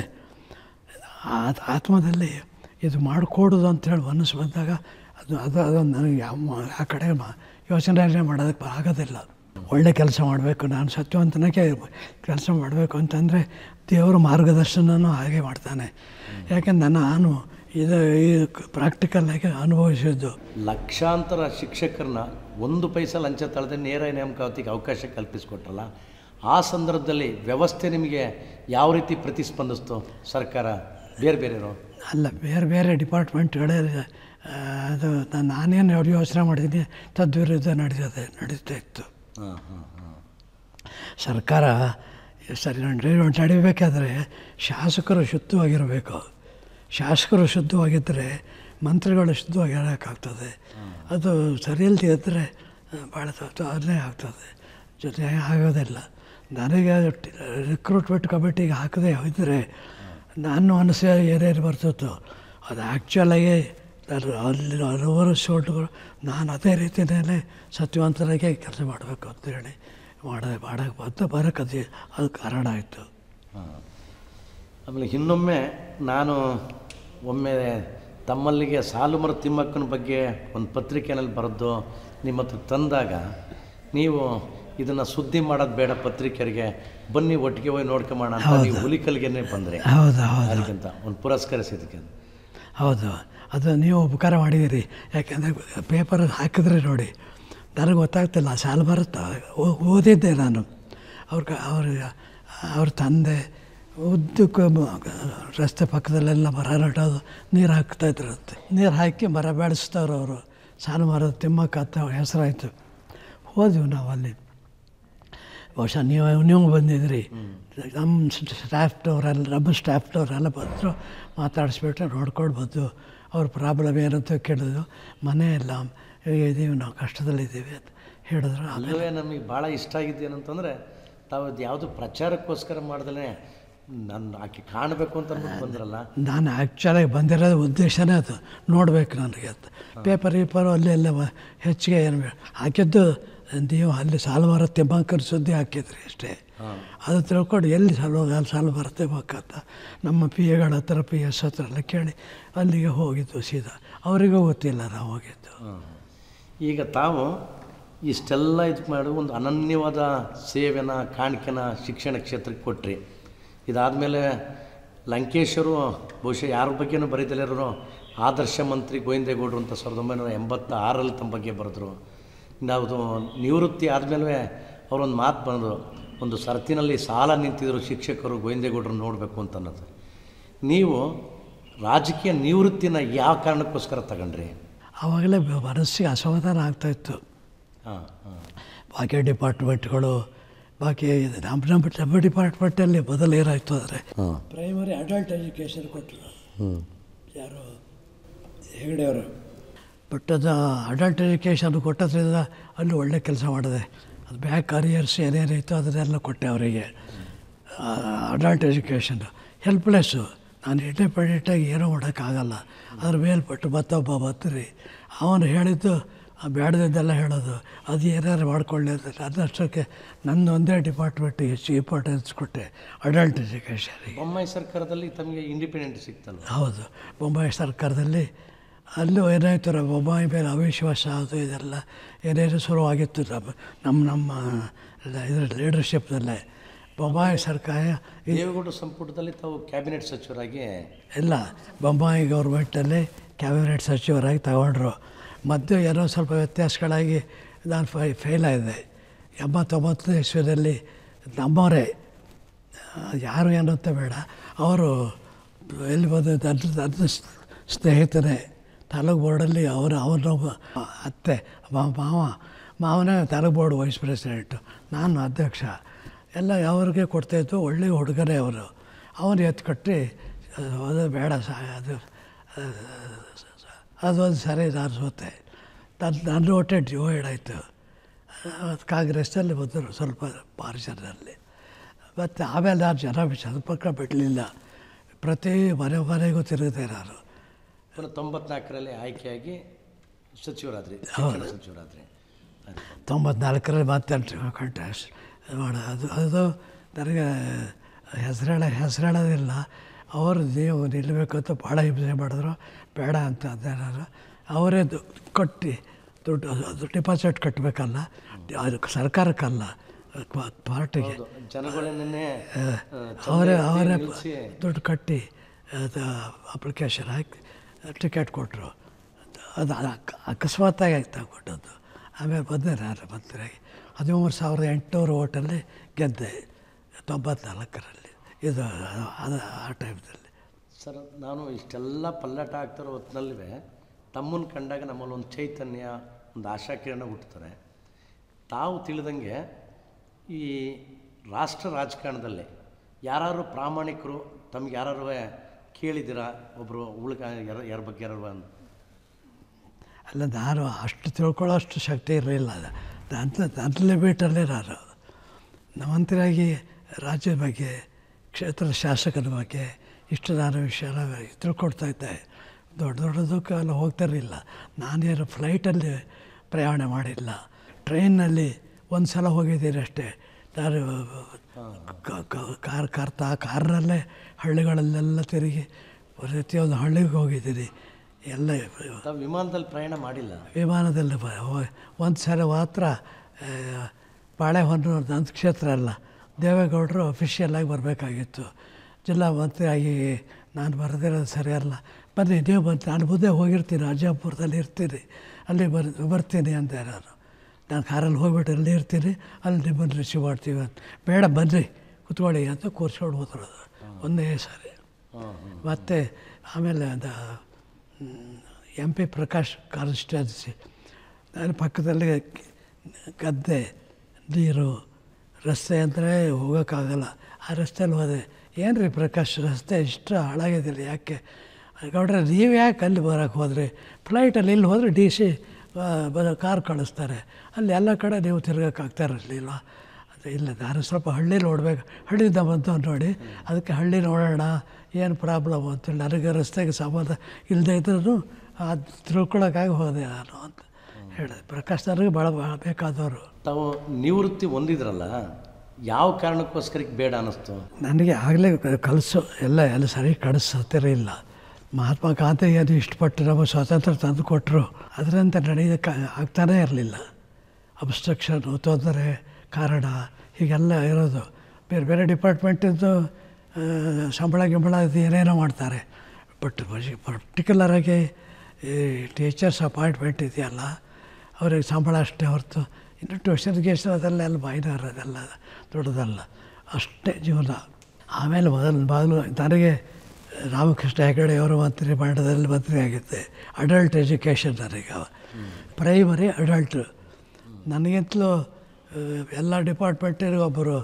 ಆ ಆತ್ಮದಲ್ಲಿ ಇದು ಮಾಡಿಕೊಡೋದು ಅಂತೇಳಿ ಮನಸ್ಸು ಬಂದಾಗ ಅದು ಅದು ಅದೊಂದು ನನಗೆ ಯಾವ ಮ- ಆ ಕಡೆ ಮ- ಯೋಚನೆ ಮಾಡೋದಕ್ಕೆ ಆಗೋದಿಲ್ಲ ಒಳ್ಳೆ ಕೆಲಸ ಮಾಡಬೇಕು ನಾನು ಸತ್ಯವಂತನಾಗೆ ಕೆಲಸ ಮಾಡಬೇಕು ಅಂತಂದರೆ ದೇವರು ಮಾರ್ಗದರ್ಶನನೂ ಹಾಗೆ ಮಾಡ್ತಾನೆ ಯಾಕೆಂದ್ರೆ ನಾನು ಇದು ಈ ಪ್ರಾಕ್ಟಿಕಲ್ಲಾಗಿ ಅನುಭವಿಸಿದ್ದು ಲಕ್ಷಾಂತರ ಶಿಕ್ಷಕರನ್ನ ಒಂದು ಪೈಸೆ ಲಂಚ ತಳದೆ ನೇರ ನೇಮಕಾತಿಗೆ ಅವಕಾಶ ಕಲ್ಪಿಸಿಕೊಟ್ರಲ್ಲ ಆ ಸಂದರ್ಭದಲ್ಲಿ ವ್ಯವಸ್ಥೆ ನಿಮಗೆ ಯಾವ ರೀತಿ ಪ್ರತಿಸ್ಪಂದಿಸ್ತು ಸರ್ಕಾರ ಬೇರೆ ಬೇರೆಯವರು ಅಲ್ಲ ಬೇರೆ ಬೇರೆ ಡಿಪಾರ್ಟ್ಮೆಂಟ್ಗಳೇ ಆ, ಅದು ನಾನು ನಾನೇನು ಯೋಚನೆ ಮಾಡಿದ್ದೀನಿ ತದ್ವಿರುದ್ಧ ನಡೀತದೆ ನಡೀತಾ ಇತ್ತು ಹಾಂ ಹಾಂ ಹಾಂ ಸರ್ಕಾರ ಸರಿ ನಡೆ ನಡಿಬೇಕಾದ್ರೆ ಶಾಸಕರು ಶುದ್ಧವಾಗಿರಬೇಕು ಶಾಸಕರು ಶುದ್ಧವಾಗಿದ್ದರೆ ಮಂತ್ರಿಗಳು ಶುದ್ಧವಾಗಿರೋಕ್ಕಾಗ್ತದೆ ಅದು ಸರಿ ಇಲ್ಲದೆ ಇದ್ದರೆ ಭಾಳ ತೊಂದರೆ ಆಗ್ತದೆ ಜೊತೆ ಆಗೋದಿಲ್ಲ ನನಗೆ ರಿಕ್ರೂಟ್ಮೆಂಟ್ ಕಮಿಟಿಗೆ ಹಾಕದೆ ಹೋದರೆ ನಾನು ಮನಸ್ಸು ಏನೇನು ಬರ್ತಿತ್ತು ಅದು ಆ್ಯಕ್ಚುಲಾಗಿ ನಾನು ಅಲ್ಲಿ ಹಲವಾರು ಶೋಟ್ಗಳು ನಾನು ಅದೇ ರೀತಿಯಲ್ಲೇ ಸತ್ಯವಂತರಾಗೆ ಕೆಲಸ ಮಾಡಬೇಕು ಅಂತೇಳಿ ಮಾಡೋದು ಮಾಡೋಕ್ಕೆ ಬಂದು ಬರೋಕ್ಕೆ ಅದು ಅದು ಕಾರಣ ಆಯಿತು ಹಾಂ ಆಮೇಲೆ ಇನ್ನೊಮ್ಮೆ ನಾನು ಒಮ್ಮೆ ತಮ್ಮಲ್ಲಿಗೆ ಸಾಲುಮರ ತಿಮ್ಮಕ್ಕನ ಬಗ್ಗೆ ಒಂದು ಪತ್ರಿಕೆಯಲ್ಲಿ ಬರೆದು ನಿಮ್ಮ ಹತ್ರ ತಂದಾಗ ನೀವು ಇದನ್ನು ಸುದ್ದಿ ಮಾಡೋದು ಬೇಡ ಪತ್ರಿಕೆಯರಿಗೆ ಬನ್ನಿ ಒಟ್ಟಿಗೆ ಹೋಗಿ ನೋಡ್ಕೊಂಬೋಣ ಅಂತ ನೀವು ಹುಲಿಕಲ್ಗೆನೆ ಬಂದರೆ ಹೌದು ಹೌದು ಅದಕ್ಕಿಂತ ಒಂದು ಪುರಸ್ಕರಿಸಿದ್ದಕ್ಕೆ ಹೌದು ಅದು ನೀವು ಉಪಕಾರ ಮಾಡಿದ್ದೀರಿ ಯಾಕೆಂದರೆ ಪೇಪರ್ ಹಾಕಿದ್ರೆ ನೋಡಿ ನನಗೆ ಗೊತ್ತಾಗ್ತಿಲ್ಲ ಸಾಲ ಬರುತ್ತಾ ಓ- ಓದಿದ್ದೆ ನಾನು ಅವ್ರ ಕ- ಅವ್ರ ಅವ್ರ ತಂದೆ ಉದ್ದಕ್ಕೂ ಮ- ರಸ್ತೆ ಪಕ್ಕದಲ್ಲೆಲ್ಲ ಮರ ನೆಡೋದು ನೀರು ಹಾಕ್ತಾಯಿದ್ರಂತೆ ನೀರು ಹಾಕಿ ಮರ ಬೆಳೆಸ್ತಾವ್ರು ಅವರು ಸಾಲ ಮರದ ತಿಮ್ಮಕ್ಕ ಅಂತ ಹೆಸರಾಯಿತು ಹೋದ್ವಿ ನಾವು ಅಲ್ಲಿ ಬಹುಶಃ ನೀವು ನೀವು ಬಂದಿದ್ರಿ ನಮ್ಮ ಸ್ಟಾಫ್ನವರೆಲ್ಲ ನಮ್ಮ ಸ್ಟಾಫ್ನವರೆಲ್ಲ ಬಂದರು ಮಾತಾಡಿಸ್ಬಿಟ್ಟು ನೋಡ್ಕೊಂಡು ಬಂದು ಅವ್ರ ಪ್ರಾಬ್ಲಮ್ ಏನಂತ ಕೇಳಿದ್ರು ಮನೆ ಇಲ್ಲ ಇದೀವಿ ನಾವು ಕಷ್ಟದಲ್ಲಿದ್ದೀವಿ ಅಂತ ಹೇಳಿದ್ರು ಆಮೇಲೆ ಅಲ್ಲವೇ ನಮಗೆ ಭಾಳ ಇಷ್ಟ ಆಗಿದ್ದು ಏನಂತಂದರೆ ತಾವು ಅದು ಯಾವುದು ಪ್ರಚಾರಕ್ಕೋಸ್ಕರ ಮಾಡ್ದಲೇ ನನ್ನ ಆಕೆ ಕಾಣಬೇಕು ಅಂತ ಅಂದ್ಬಿಟ್ಟು ಬಂದ್ರಲ್ಲ ನಾನು ಆ್ಯಕ್ಚುಲಾಗಿ ಬಂದಿರೋದು ಉದ್ದೇಶನೇ ಅದು ನೋಡ್ಬೇಕು ನನಗೆ ಅಂತ ಪೇಪರ್ ಗೀಪರು ಅಲ್ಲಿ ಎಲ್ಲ ಮ- ಹೆಚ್ಚಿಗೆ ಏನು ಬೇಡ ಹಾಕಿದ್ದು ನೀವು ಅಲ್ಲಿ ಸಾಲುಮರ ತಿಮ್ಮಕ್ಕನ ಸುದ್ದಿ ಹಾಕಿದ್ರಿ ಅಷ್ಟೇ ಅದು ತಿಳ್ಕೊಂಡು ಎಲ್ಲಿ ಸಾಲ ಅಲ್ಲಿ ಸಾಲ ಬರುತ್ತೆ ಅಂತ ನಮ್ಮ ಪಿ ಎಗಳ ಹತ್ರ ಪಿ ಎಸ್ ಹತ್ರ ಎಲ್ಲ ಕೇಳಿ ಅಲ್ಲಿಗೆ ಹೋಗಿದ್ದು ಸೀದಾ ಅವರಿಗೂ ಗೊತ್ತಿಲ್ಲ ನಾವು ಹೋಗಿದ್ದು ಈಗ ತಾವು ಇಷ್ಟೆಲ್ಲ ಇದು ಮಾಡಿ ಒಂದು ಅನನ್ಯವಾದ ಸೇವೆನ ಕಾಣಿಕೆನ ಶಿಕ್ಷಣ ಕ್ಷೇತ್ರಕ್ಕೆ ಕೊಟ್ರಿ ಇದಾದಮೇಲೆ ಲಂಕೇಶರು ಬಹುಶಃ ಯಾರ ಬಗ್ಗೆನೂ ಬರೀದಲ್ಲಿರೋ ಆದರ್ಶ ಮಂತ್ರಿ ಗೋವಿಂದೇಗೌಡರು ಅಂತ ಸಾವಿರದ ಒಂಬೈನೂರ ಎಂಬತ್ತ ಆರಲ್ಲಿ ತಮ್ಮ ಬಗ್ಗೆ ಬರೆದ್ರು ನಾವು ನಿವೃತ್ತಿ ಆದಮೇಲೆ ಅವರೊಂದು ಮಾತು ಬಂದರು ಒಂದು ಸರತಿನಲ್ಲಿ ಸಾಲ ನಿಂತಿದ್ರು ಶಿಕ್ಷಕರು ಗೋವಿಂದೇಗೌಡರು ನೋಡಬೇಕು ಅಂತ ಅನ್ನೋದು ನೀವು ರಾಜಕೀಯ ನಿವೃತ್ತಿನ ಯಾವ ಕಾರಣಕ್ಕೋಸ್ಕರ ತಗೊಂಡ್ರಿ ಆವಾಗಲೇ ಮನಸ್ಸಿಗೆ ಅಸಮಾಧಾನ ಆಗ್ತಾಯಿತ್ತು ಹಾಂ ಹಾಂ ಬಾಕಿ ಡಿಪಾರ್ಟ್ಮೆಂಟ್ಗಳು ಬಾಕಿ ಇದು ನಮ್ಮ ನಮ್ಮ ನಮ್ಮ ಡಿಪಾರ್ಟ್ಮೆಂಟಲ್ಲಿ ಮೊದಲು ಏನಾಯಿತು ಅಂದರೆ ಹಾಂ ಪ್ರೈಮರಿ ಅಡಲ್ಟ್ ಎಜುಕೇಷನ್ ಕೊಟ್ಟರು ಹ್ಞೂ ಯಾರು ಹೆಗಡೆಯವರು ಬಟ್ ಅದು ಅಡಲ್ಟ್ ಎಜುಕೇಷನ್ ಕೊಟ್ಟದ್ರಿಂದ ಅಲ್ಲಿ ಒಳ್ಳೆ ಕೆಲಸ ಮಾಡಿದೆ ಅದು ಬ್ಯಾಕ್ ಕರಿಯರ್ಸ್ ಏನೇನಿತ್ತು ಅದನ್ನೆಲ್ಲ ಕೊಟ್ಟೆ ಅವರಿಗೆ ಅಡಲ್ಟ್ ಎಜುಕೇಷನ್ ಹೆಲ್ಪ್ಲೆಸ್ಸು ನಾನು ಇಂಡಿಪೆಂಡೆಂಟಾಗಿ ಏನೂ ಮಾಡೋಕ್ಕಾಗಲ್ಲ ಅದ್ರ ಮೇಲ್ಪಟ್ಟು ಮತ್ತೊಬ್ಬ ಬತ್ರಿ ಅವನು ಹೇಳಿದ್ದು ಆ ಬೇಡದಿದ್ದೆಲ್ಲ ಹೇಳೋದು ಅದು ಏನಾರು ಮಾಡ್ಕೊಳ್ಳಿ ಅಂತ ಅದಷ್ಟಕ್ಕೆ ನನ್ನ ಒಂದೇ ಡಿಪಾರ್ಟ್ಮೆಂಟ್ ಹೆಚ್ಚು ಇಂಪಾರ್ಟೆನ್ಸ್ ಕೊಟ್ಟೆ ಅಡಲ್ಟ್ ಎಜುಕೇಷನಿಗೆ ಬೊಮ್ಮಾಯಿ ಸರ್ಕಾರದಲ್ಲಿ ತಮಗೆ ಇಂಡಿಪೆಂಡೆಂಟ್ ಸಿಕ್ತಲ್ಲ ಹೌದು ಬೊಂಬಾಯಿ ಸರ್ಕಾರದಲ್ಲಿ ಅಲ್ಲೂ ಏನಾಯಿತು ನಮ್ಮ ಬೊಂಬಾಯಿ ಮೇಲೆ ಅವಿಶ್ವಾಸ ಅದು ಇದೆಲ್ಲ ಏನೇನು ಶುರುವಾಗಿತ್ತು ನಮ್ಮ ನಮ್ಮ ನಮ್ಮ ಇದ್ರ ಲೀಡರ್ಶಿಪ್ನಲ್ಲೇ ಬೊಂಬಾಯಿ ಸರ್ಕಾರ ದೇವೇಗೌಡ ಸಂಪುಟದಲ್ಲಿ ತಾವು ಕ್ಯಾಬಿನೆಟ್ ಸಚಿವರಾಗಿ ಇಲ್ಲ ಬೊಂಬಾಯಿ ಗೌರ್ಮೆಂಟಲ್ಲಿ ಕ್ಯಾಬಿನೆಟ್ ಸಚಿವರಾಗಿ ತಗೊಂಡ್ರು ಮಧ್ಯೆ ಏನೋ ಸ್ವಲ್ಪ ವ್ಯತ್ಯಾಸಗಳಾಗಿ ನಾನು ಫೈ ಫೇಲ್ ಆಗಿದೆ ಎಂಬತ್ತೊಂಬತ್ತು ಇಸ್ವಿಯಲ್ಲಿ ನಮ್ಮವರೇ ಯಾರು ಏನು ಅಂತ ಬೇಡ ಅವರು ಎಲ್ಲಿ ಬಂದು ನನ್ನ ನನ್ನ ಸ್ನೇಹಿತನೇ ತಾಲೂಕು ಬೋರ್ಡಲ್ಲಿ ಅವರು ಅವನೊಬ್ಬ ಅತ್ತೆ ಮಾ- ಮಾವ ಮಾವನೇ ತಾಲೂಕು ಬೋರ್ಡ್ ವೈಸ್ ಪ್ರೆಸಿಡೆಂಟು ನಾನು ಅಧ್ಯಕ್ಷ ಎಲ್ಲ ಅವ್ರಿಗೆ ಕೊಡ್ತಾಯಿತ್ತು ಒಳ್ಳೆಯ ಹುಡುಗನೇ ಅವರು ಅವನು ಎತ್ತು ಕಟ್ಟಿ ಅದು ಬೇಡ ಸಾ ಅದು ಅದೊಂದು ಸರಿ ನಾನು ಸೋತೆ ನನ್ನ ನನ್ನ ಹೊಟ್ಟೆ ಡಿವೈಡ್ ಆಯಿತು ಕಾಂಗ್ರೆಸ್ಸಲ್ಲಿ ಬಂದರು ಸ್ವಲ್ಪ ಮಾರ್ಜಿನಲ್ಲಿ ಮತ್ತು ಆಮೇಲೆ ನಾನು ಜನ ಸ್ವಲ್ಪ ಬಿಡಲಿಲ್ಲ ಪ್ರತಿ ಮನೆ ಮನೆಗೂ ತಿರುಗಿದೆ ನಾನು ಪುನಃ ತೊಂಬತ್ನಾಲ್ಕರಲ್ಲಿ ಆಯ್ಕೆಯಾಗಿ ಸಚಿವರಾದ್ರಿ ಶಿಕ್ಷಣ ಸಚಿವರಾದ್ರಿ ಆಯ್ತು. ತೊಂಬತ್ನಾಲ್ಕರಲ್ಲಿ ಮತ್ತೆ ಕಂಟೆಸ್ಟ್ ಮಾಡ ಅದು ಅದು ನನಗೆ ಹೆಸರೇಳ ಹೆಸರೇಳೋದಿಲ್ಲ ಅವರು ನೀವು ನಿಲ್ಲಬೇಕು ಅಂತ ಭಾಳ ಹಿಂಸೆ ಮಾಡಿದ್ರು ಬೇಡ ಅಂತ ಅಂದೆ ನಾನು ಅವರೇ ದು- ಕೊಟ್ಟು ದುಡ್ಡು ಅದು ಡಿಪಾಸಿಟ್ ಕಟ್ಟಬೇಕಲ್ಲ ಅದು ಸರ್ಕಾರಕ್ಕಲ್ಲ ಪ- ಪಾರ್ಟಿಗೆ ಹೌದು ಜನಗಳನ್ನೇ ಅವರೇ ಅವರೇ ನಿಲ್ಲಿಸಿ ದುಡ್ಡು ಕಟ್ಟಿ ಅದು ಅಪ್ಲಿಕೇಶನ್ ಹಾಕಿ ಟಿಕೆಟ್ ಕೊಟ್ಟರು ಅದು ಅಕ್- ಅಕಸ್ಮಾತ್ತಾಗಿ ತಗೊಂಡದ್ದು ಆಮೇಲೆ ಬಂದೆ ನಾನು ಮಂತ್ರಿಯಾಗಿ ಹದಿಮೂರು ಸಾವಿರದ ಎಂಟುನೂರು ಓಟಲ್ಲಿ ಗೆದ್ದೆ ತೊಂಬತ್ನಾಲ್ಕರಲ್ಲಿ ಇದು ಅದು ಆ ಟೈಮ್ದಲ್ಲಿ ಸರ್ ನಾನು ಇಷ್ಟೆಲ್ಲ ಪಲ್ಲಟ ಆಗ್ತಿರೋ ಹೊತ್ತಿನಲ್ಲಿವೆ ತಮ್ಮನ್ನು ಕಂಡಾಗ ನಮ್ಮಲ್ಲಿ ಒಂದು ಚೈತನ್ಯ ಒಂದು ಆಶಾಕಿರಣ ಹುಟ್ಟುತ್ತಾರೆ ತಾವು ತಿಳಿದಂಗೆ ಈ ರಾಷ್ಟ್ರ ರಾಜಕಾರಣದಲ್ಲಿ ಯಾರು ಪ್ರಾಮಾಣಿಕರು ತಮ್ಗೆ ಯಾರು ಕೇಳಿದ್ದೀರಾ ಒಬ್ಬರು ಉಳ್ಕ ಯಾರ ಯಾರ ಬಗ್ಗೆ ಯಾರು ಅಂತ ಅಲ್ಲ ನಾನು ಅಷ್ಟು ತಿಳ್ಕೊಳ್ಳೋ ಅಷ್ಟು ಶಕ್ತಿ ಇರಲಿಲ್ಲ ನನ್ನ ನನ್ನ ಲಿಮಿಟಲ್ಲೇ ನಾನು ಮಂತ್ರಿಯಾಗಿ ರಾಜ್ಯದ ಬಗ್ಗೆ ಕ್ಷೇತ್ರದ ಶಾಸಕರ ಬಗ್ಗೆ ಇಷ್ಟು ನಾನು ವಿಷಯನ ತಿಳ್ಕೊಡ್ತಾ ಇದ್ದೆ ದೊಡ್ಡ ದೊಡ್ಡದಕ್ಕೆ ಎಲ್ಲ ಹೋಗ್ತಿರಲಿಲ್ಲ ನಾನೇನು ಫ್ಲೈಟಲ್ಲಿ ಪ್ರಯಾಣ ಮಾಡಿಲ್ಲ ಟ್ರೈನಲ್ಲಿ ಒಂದು ಸಲ ಹೋಗಿದ್ದೀನಿ ಅಷ್ಟೇ ನಾನು ಕ- ಕ- ಕಾರ್ ಕಾರ್ತಾ ಕಾರ್ನಲ್ಲೇ ಹಳ್ಳಿಗಳಲ್ಲೆಲ್ಲ ತಿರುಗಿ ಪ್ರತಿಯೊಂದು ಹಳ್ಳಿಗೆ ಹೋಗಿದ್ದೀನಿ ಎಲ್ಲ ತಾವು ವಿಮಾನದಲ್ಲಿ ಪ್ರಯಾಣ ಮಾಡಿಲ್ಲ ವಿಮಾನದಲ್ಲಿ ಒಂದು ಸಲ ಮಾತ್ರ ಆ, ಬಾಳೆಹೊನ್ನೂರು ನನ್ನ ಕ್ಷೇತ್ರ ಅಲ್ಲ ದೇವೇಗೌಡರು ಅಫಿಷಿಯಲಾಗಿ ಬರಬೇಕಾಗಿತ್ತು ಜಿಲ್ಲಾ ಮಂತ್ರಿಯಾಗಿ ನಾನು ಬರೆದಿರೋದು ಸರಿಯಲ್ಲ ಬನ್ನಿ ನೀವು ಬಂದು ನಾನು ಮುಂದೆ ಹೋಗಿರ್ತೀನಿ ಅಜ್ಜಾಪುರದಲ್ಲಿ ಇರ್ತೀನಿ ಅಲ್ಲಿ ಬರ್ ಬರ್ತೀನಿ ಅಂದೆ ನಾನು ನಾನು ಕಾರಲ್ಲಿ ಹೋಗ್ಬಿಟ್ಟು ಅಲ್ಲಿ ಇರ್ತೀನಿ ಅಲ್ಲಿ ನಿಮ್ಮನ್ನು ರಿಸೀವ್ ಮಾಡ್ತೀವಿ ಅಂತ ಬೇಡ ಬನ್ನಿ ಕುತ್ಕೊಳ್ಳಿ ಅಂತ ಕೂರ್ಸ್ಕೊಂಡು ಹೋದ್ರು ಒಂದೇ ಸಾರಿ ಹಾಂ ಹಾಂ ಮತ್ತು ಆಮೇಲೆ ಅದು ಎಂ ಪಿ ಪ್ರಕಾಶ್ ಕಾನ್ಸ್ಟಿಟ್ಯೂನ್ಸಿ ನನ್ನ ಪಕ್ಕದಲ್ಲಿ ಗದ್ದೆ ನೀರು ರಸ್ತೆ ಅಂದರೆ ಹೋಗೋಕ್ಕಾಗಲ್ಲ ಆ ರಸ್ತೆಯಲ್ಲಿ ಹೋದೆ ಏನು ರೀ ಪ್ರಕಾಶ್ ರಸ್ತೆ ಇಷ್ಟು ಹಾಳಾಗಿದ್ದಿಲ್ಲ ಯಾಕೆ ಗೌಡ್ರೆ ನೀವು ಯಾಕೆ ಅಲ್ಲಿ ಬರೋಕ್ಕೆ ಹೋದ್ರಿ ಫ್ಲೈಟಲ್ಲಿ ಇಲ್ಲಿ ಹೋದರೆ ಡಿ ಸಿ ಬರೋ ಕಾರ್ ಕಳಿಸ್ತಾರೆ ಅಲ್ಲಿ ಎಲ್ಲ ಕಡೆ ನೀವು ತಿರ್ಗೋಕ್ಕಾಗ್ತಾ ಇರಲಿಲ್ಲ ಅದು ಇಲ್ಲ ನಾನು ಸ್ವಲ್ಪ ಹಳ್ಳಿ ನೋಡ್ಬೇಕು ಹಳ್ಳಿಯಿಂದ ಬಂತು ನೋಡಿ ಅದಕ್ಕೆ ಹಳ್ಳಿ ನೋಡೋಣ ಏನು ಪ್ರಾಬ್ಲಮ್ ಅಂತೇಳಿ ನನಗೆ ರಸ್ತೆಗೆ ಸಂಬಂಧ ಇಲ್ಲದೆ ಇದ್ರೂ ಅದು ತಿಳ್ಕೊಳಕ್ಕಾಗಿ ಹೋದೆ ನಾನು ಅಂತ ಹೇಳಿದೆ ಪ್ರಕಾಶ್ ನನಗೆ ಭಾಳ ಭಾಳ ಬೇಕಾದವರು ತಾವು ನಿವೃತ್ತಿ ಹೊಂದಿದ್ರಲ್ಲ ಯಾವ ಕಾರಣಕ್ಕೋಸ್ಕರ ಈಗ ಬೇಡ ಅನ್ನಿಸ್ತು ನನಗೆ ಆಗಲೇ ಕಲಿಸು ಎಲ್ಲ ಎಲ್ಲ ಸರಿ ಕಳಿಸ್ತಿರಲಿಲ್ಲ ಮಹಾತ್ಮ ಗಾಂಧಿ ಏನು ಇಷ್ಟಪಟ್ಟು ನಮಗೆ ಸ್ವಾತಂತ್ರ್ಯ ತಂದು ಕೊಟ್ಟರು ಅದರಂತೆ ನಡೆಯೋಕ್ಕೆ ಆಗ್ತಾನೇ ಇರಲಿಲ್ಲ ಅಬ್ಸ್ಟ್ರಕ್ಷನು ತೊಂದರೆ ಕಾರಣ ಹೀಗೆಲ್ಲ ಇರೋದು ಬೇರೆ ಬೇರೆ ಡಿಪಾರ್ಟ್ಮೆಂಟಿದ್ದು ಆ, ಸಂಬಳ ಗಿಂಬಳ ಇದು ಏನೇನೋ ಮಾಡ್ತಾರೆ ಬಟ್ ಪರ್ಟಿಕ್ಯುಲರಾಗಿ ಈ ಟೀಚರ್ಸ್ ಅಪಾಯಿಂಟ್ಮೆಂಟ್ ಇದೆಯಲ್ಲ ಅವ್ರಿಗೆ ಸಂಬಳ ಅಷ್ಟೇ ಹೊರತು ಇನ್ನು ಟ್ಯೂಷನ್ ಗೀಷನ್ ಅದೆಲ್ಲ ಎಲ್ಲ ಮೈನರ್ ಅದೆಲ್ಲ ದೊಡ್ಡದಲ್ಲ ಅಷ್ಟೇ ಜೀವನ ಆಮೇಲೆ ಮೊದಲು ಮೊದಲು ನನಗೆ ರಾಮಕೃಷ್ಣ ಹೆಗಡೆ ಅವರು ಮಂತ್ರಿ ಮಂಡಲದಲ್ಲಿ ಮಂತ್ರಿ ಆಗಿದ್ದೆ ಅಡಲ್ಟ್ ಎಜುಕೇಷನ್ ನನಗೆ ಪ್ರೈಮರಿ ಅಡಲ್ಟ್ ನನಗಿಂತಲೂ ಆ, ಎಲ್ಲ ಡಿಪಾರ್ಟ್ಮೆಂಟಿಗೆ ಒಬ್ಬರು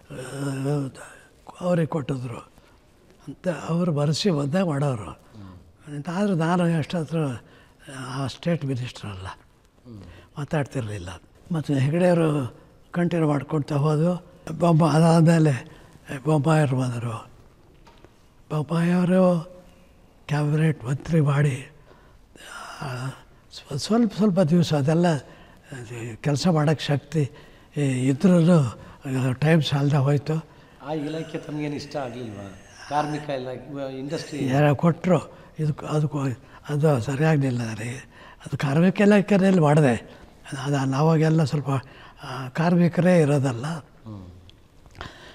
ಅವ್ರಿಗೆ ಕೊಟ್ಟಿದ್ರು ಅಂತ ಅವರು ಬರೆಸಿ ಒಂದೇ ಮಾಡೋರು ಆದರೆ ನಾನು ಎಷ್ಟಾದರೂ ಆ ಸ್ಟೇಟ್ ಮಿನಿಸ್ಟರ್ ಅಲ್ಲ ಮಾತಾಡ್ತಿರಲಿಲ್ಲ ಮತ್ತು ಹೆಗಡೆಯವರು ಕಂಟಿನ್ಯೂ ಮಾಡ್ಕೊಳ್ತಾ ಹೋದವು ಬೊಮ್ಮ ಅದಾದಮೇಲೆ ಬೊಮ್ಮಾಯರು ಬಂದರು ಬೊಮ್ಮಾಯಿಯವರು ಕ್ಯಾಬಿನೆಟ್ ಮಂತ್ರಿ ಮಾಡಿ ಆ, ಸ್ವ- ಸ್ವಲ್ಪ ಸ್ವಲ್ಪ ದಿವಸ ಅದೆಲ್ಲ ಕೆಲಸ ಮಾಡೋಕ್ಕೆ ಶಕ್ತಿ ಇದ್ರೂ ಟೈಮ್ ಸಾಲದ ಹೋಯ್ತು ಆ ಇಲಾಖೆ ತಮಗೇನು ಇಷ್ಟ ಆಗಲಿಲ್ವಾ ಕಾರ್ಮಿಕ ಇಲಾಖೆ ಇಂಡಸ್ಟ್ರಿ ಯಾರೋ ಕೊಟ್ಟರು ಇದಕ್ಕೆ ಅದಕ್ಕೂ ಅದು ಸರಿಯಾಗಲಿಲ್ಲ ನನಗೆ ಅದು ಕಾರ್ಮಿಕ ಇಲಾಖೆಯಲ್ಲಿ ಮಾಡಿದೆ ಅದು ಅವಾಗೆಲ್ಲ ಸ್ವಲ್ಪ ಆ, ಕಾರ್ಮಿಕರೇ ಇರೋದಲ್ಲ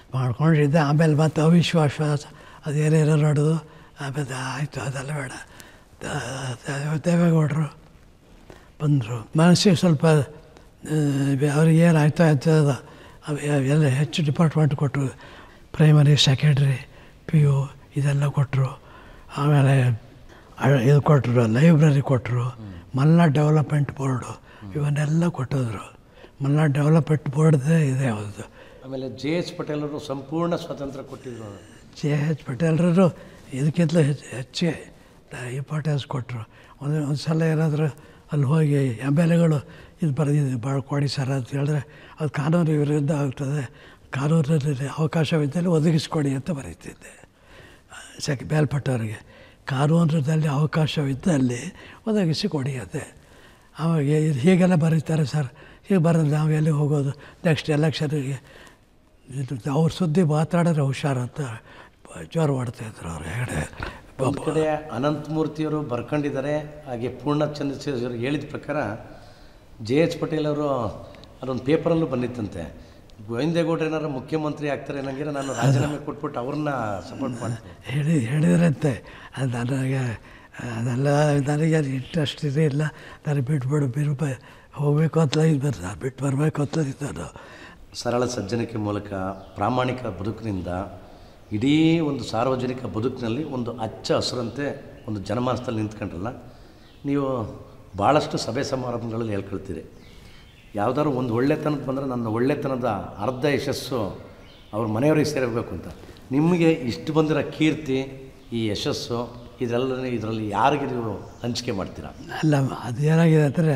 ಮಾಡ್ಕೊಂಡಿದ್ದೆ ಆಮೇಲೆ ಮತ್ತೆ ಅವಿಶ್ವಾಸ ಅದೇನೇನೋ ನಡೆದು ಆಮೇಲೆ ಆಯಿತು ಅದೆಲ್ಲ ಬೇಡ ದ- ದ- ದೇವೇಗೌಡರು ಬಂದರು ಮನಸ್ಸಿಗೆ ಸ್ವಲ್ಪ ಅವ್ರಿಗೆ ಏನಾಯ್ತು ಆಯ್ತು ಅದು ಅವ್- ಎಲ್ಲ ಹೆಚ್ಚು ಡಿಪಾರ್ಟ್ಮೆಂಟ್ ಕೊಟ್ಟರು ಪ್ರೈಮರಿ ಸೆಕೆಂಡ್ರಿ ಪಿ ಯು ಇದೆಲ್ಲ ಕೊಟ್ಟರು ಆಮೇಲೆ ಅ- ಇದು ಕೊಟ್ಟರು ಲೈಬ್ರರಿ ಕೊಟ್ಟರು ಮಲ್ನಾಡ್ ಡೆವಲಪ್ಮೆಂಟ್ ಬೋರ್ಡು ಇವನ್ನೆಲ್ಲ ಕೊಟ್ಟಿದ್ರು ಮಲ್ನಾಡ್ ಡೆವಲಪ್ಮೆಂಟ್ ಬೋರ್ಡ್ದೇ ಇದೆ ಹೌದು ಆಮೇಲೆ ಜೆ ಎಚ್ ಪಟೇಲರು ಸಂಪೂರ್ಣ ಸ್ವಾತಂತ್ರ್ಯ ಕೊಟ್ಟಿದ್ರು ಜೆ ಎಚ್ ಪಟೇಲ್ರು ಇದಕ್ಕಿಂತಲೂ ಹೆಚ್ಚು ಹೆಚ್ಚಿಗೆ ಇಂಪಾರ್ಟೆನ್ಸ್ ಕೊಟ್ಟರು ಒಂದು ಒಂದು ಸಲ ಏನಾದರೂ ಅಲ್ಲಿ ಹೋಗಿ ಎಮ್ ಎಲ್ ಎಗಳು ಇದು ಬರೆದಿದ್ದು ಭಾಳ ಕೊಡಿ ಸರ್ ಅಂತ ಹೇಳಿದ್ರೆ ಅದು ಕಾನೂನು ವಿರುದ್ಧ ಆಗ್ತದೆ ಕಾನೂನಲ್ಲಿ ಅವಕಾಶವಿದ್ದಲ್ಲಿ ಒದಗಿಸ್ಕೊಡಿ ಅಂತ ಬರೀತಿದ್ದೆ ಸೆಕೆ ಮೇಲ್ಪಟ್ಟವರಿಗೆ ಕಾನೂನಿನಲ್ಲಿ ಅವಕಾಶವಿದ್ದಲ್ಲಿ ಒದಗಿಸಿ ಕೊಡಿ ಅಂತೆ ಆವಾಗ ಇದು ಹೀಗೆಲ್ಲ ಬರೀತಾರೆ ಸರ್ ಹೀಗೆ ಬರೋದು ನಾವು ಎಲ್ಲಿ ಹೋಗೋದು ನೆಕ್ಸ್ಟ್ ಎಲೆಕ್ಷನ್ಗೆ ಇದು ಅವ್ರ ಸುದ್ದಿ ಮಾತಾಡಿದ್ರೆ ಹುಷಾರು ಅಂತ ಜೋರು ಮಾಡ್ತಾಯಿದ್ರು ಅವ್ರು ಹೆಗಡೆ ಒಂದು ಕಡೆ ಅನಂತಮೂರ್ತಿಯವರು ಬರ್ಕೊಂಡಿದ್ದಾರೆ ಹಾಗೆ ಪೂರ್ಣ ಚಂದ್ರಶೇಖರ್ ಹೇಳಿದ ಪ್ರಕಾರ ಜೆ ಎಚ್ ಪಟೇಲ್ ಅವರು ಅದೊಂದು ಪೇಪರಲ್ಲೂ ಬಂದಿತ್ತಂತೆ ಗೋವಿಂದೇಗೌಡರು ಏನಾರು ಮುಖ್ಯಮಂತ್ರಿ ಆಗ್ತಾರೆ ನನಗೆ ನಾನು ರಾಜೀನಾಮೆ ಕೊಟ್ಬಿಟ್ಟು ಅವ್ರನ್ನ ಸಪೋರ್ಟ್ ಮಾಡ್ತೀನಿ ಹೇಳಿ ಹೇಳಿದ್ರಂತೆ ಅದು ನನಗೆ ಅದೆಲ್ಲ ನನಗೆ ಅದು ಇಂಟ್ರೆಸ್ಟ್ ಇರೇ ಇಲ್ಲ ನನಗೆ ಬಿಟ್ಬಿಡು ಬಿರು ಹೋಗಬೇಕು ಅಂತ ಇದ್ದು ನಾನು ಬಿಟ್ಟು ಬರಬೇಕು ಅಂತ ಇದ್ದಾನು ಸರಳ ಸಜ್ಜನಿಕೆ ಮೂಲಕ ಪ್ರಾಮಾಣಿಕ ಬದುಕಿನಿಂದ ಇಡೀ ಒಂದು ಸಾರ್ವಜನಿಕ ಬದುಕಿನಲ್ಲಿ ಒಂದು ಅಚ್ಚ ಹಸುರಂತೆ ಒಂದು ಜನಮಾನಸದಲ್ಲಿ ನಿಂತ್ಕೊಂಡ್ರಲ್ಲ ನೀವು ಭಾಳಷ್ಟು ಸಭೆ ಸಮಾರಂಭಗಳಲ್ಲಿ ಹೇಳ್ಕೊಳ್ತೀರಿ ಯಾವ್ದಾದ್ರು ಒಂದು ಒಳ್ಳೆತನದ ಬಂದರೆ ನನ್ನ ಒಳ್ಳೆತನದ ಅರ್ಧ ಯಶಸ್ಸು ಅವ್ರ ಮನೆಯವ್ರಿಗೆ ಸೇರಬೇಕು ಅಂತ ನಿಮಗೆ ಇಷ್ಟು ಬಂದಿರೋ ಕೀರ್ತಿ ಈ ಯಶಸ್ಸು ಇದೆಲ್ಲ ಇದರಲ್ಲಿ ಯಾರಿಗೆ ನೀವು ಹಂಚಿಕೆ ಮಾಡ್ತೀರಾ ಅಲ್ಲ ಅದು ಏನಾಗಿದೆ ಅಂದರೆ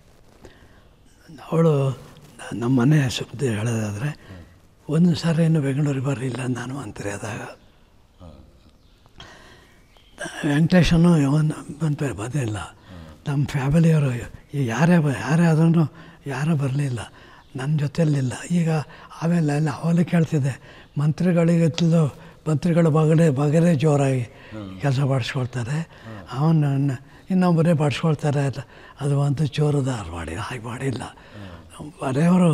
ಅವಳು ನಮ್ಮ ಮನೆ ಸುದ್ದಿ ಹೇಳೋದಾದರೆ ಒಂದು ಸಾರಿ ಇನ್ನು ಬೆಂಗಳೂರಿಗೆ ಬರಲಿಲ್ಲ ನಾನು ಮಂತ್ರಿ ಆದಾಗ ವೆಂಕಟೇಶನು ಇವನು ಬಂದು ಬಂದಿಲ್ಲ ನಮ್ಮ ಫ್ಯಾಮಿಲಿಯವರು ಈ ಯಾರೇ ಬ ಯಾರೇ ಆದ್ರೂ ಯಾರೂ ಬರಲಿಲ್ಲ ನನ್ನ ಜೊತೆಯಲ್ಲಿಲ್ಲ ಈಗ ಆಮೇಲೆ ಎಲ್ಲ ಅವಲ್ಲಿ ಕೇಳ್ತಿದ್ದೆ ಮಂತ್ರಿಗಳಿಗಿಂತಲೂ ಮಂತ್ರಿಗಳು ಬಗಡೆ ಬಗರೆ ಜೋರಾಗಿ ಕೆಲಸ ಮಾಡಿಸ್ಕೊಳ್ತಾರೆ ಅವನ್ನ ಇನ್ನೊಬ್ಬರೇ ಮಾಡಿಸ್ಕೊಳ್ತಾರೆ ಅಂತ ಅದು ಒಂದು ಚೋರದಾರ ಮಾಡಿ ಹಾಗೆ ಮಾಡಿಲ್ಲ ಮನೆಯವರು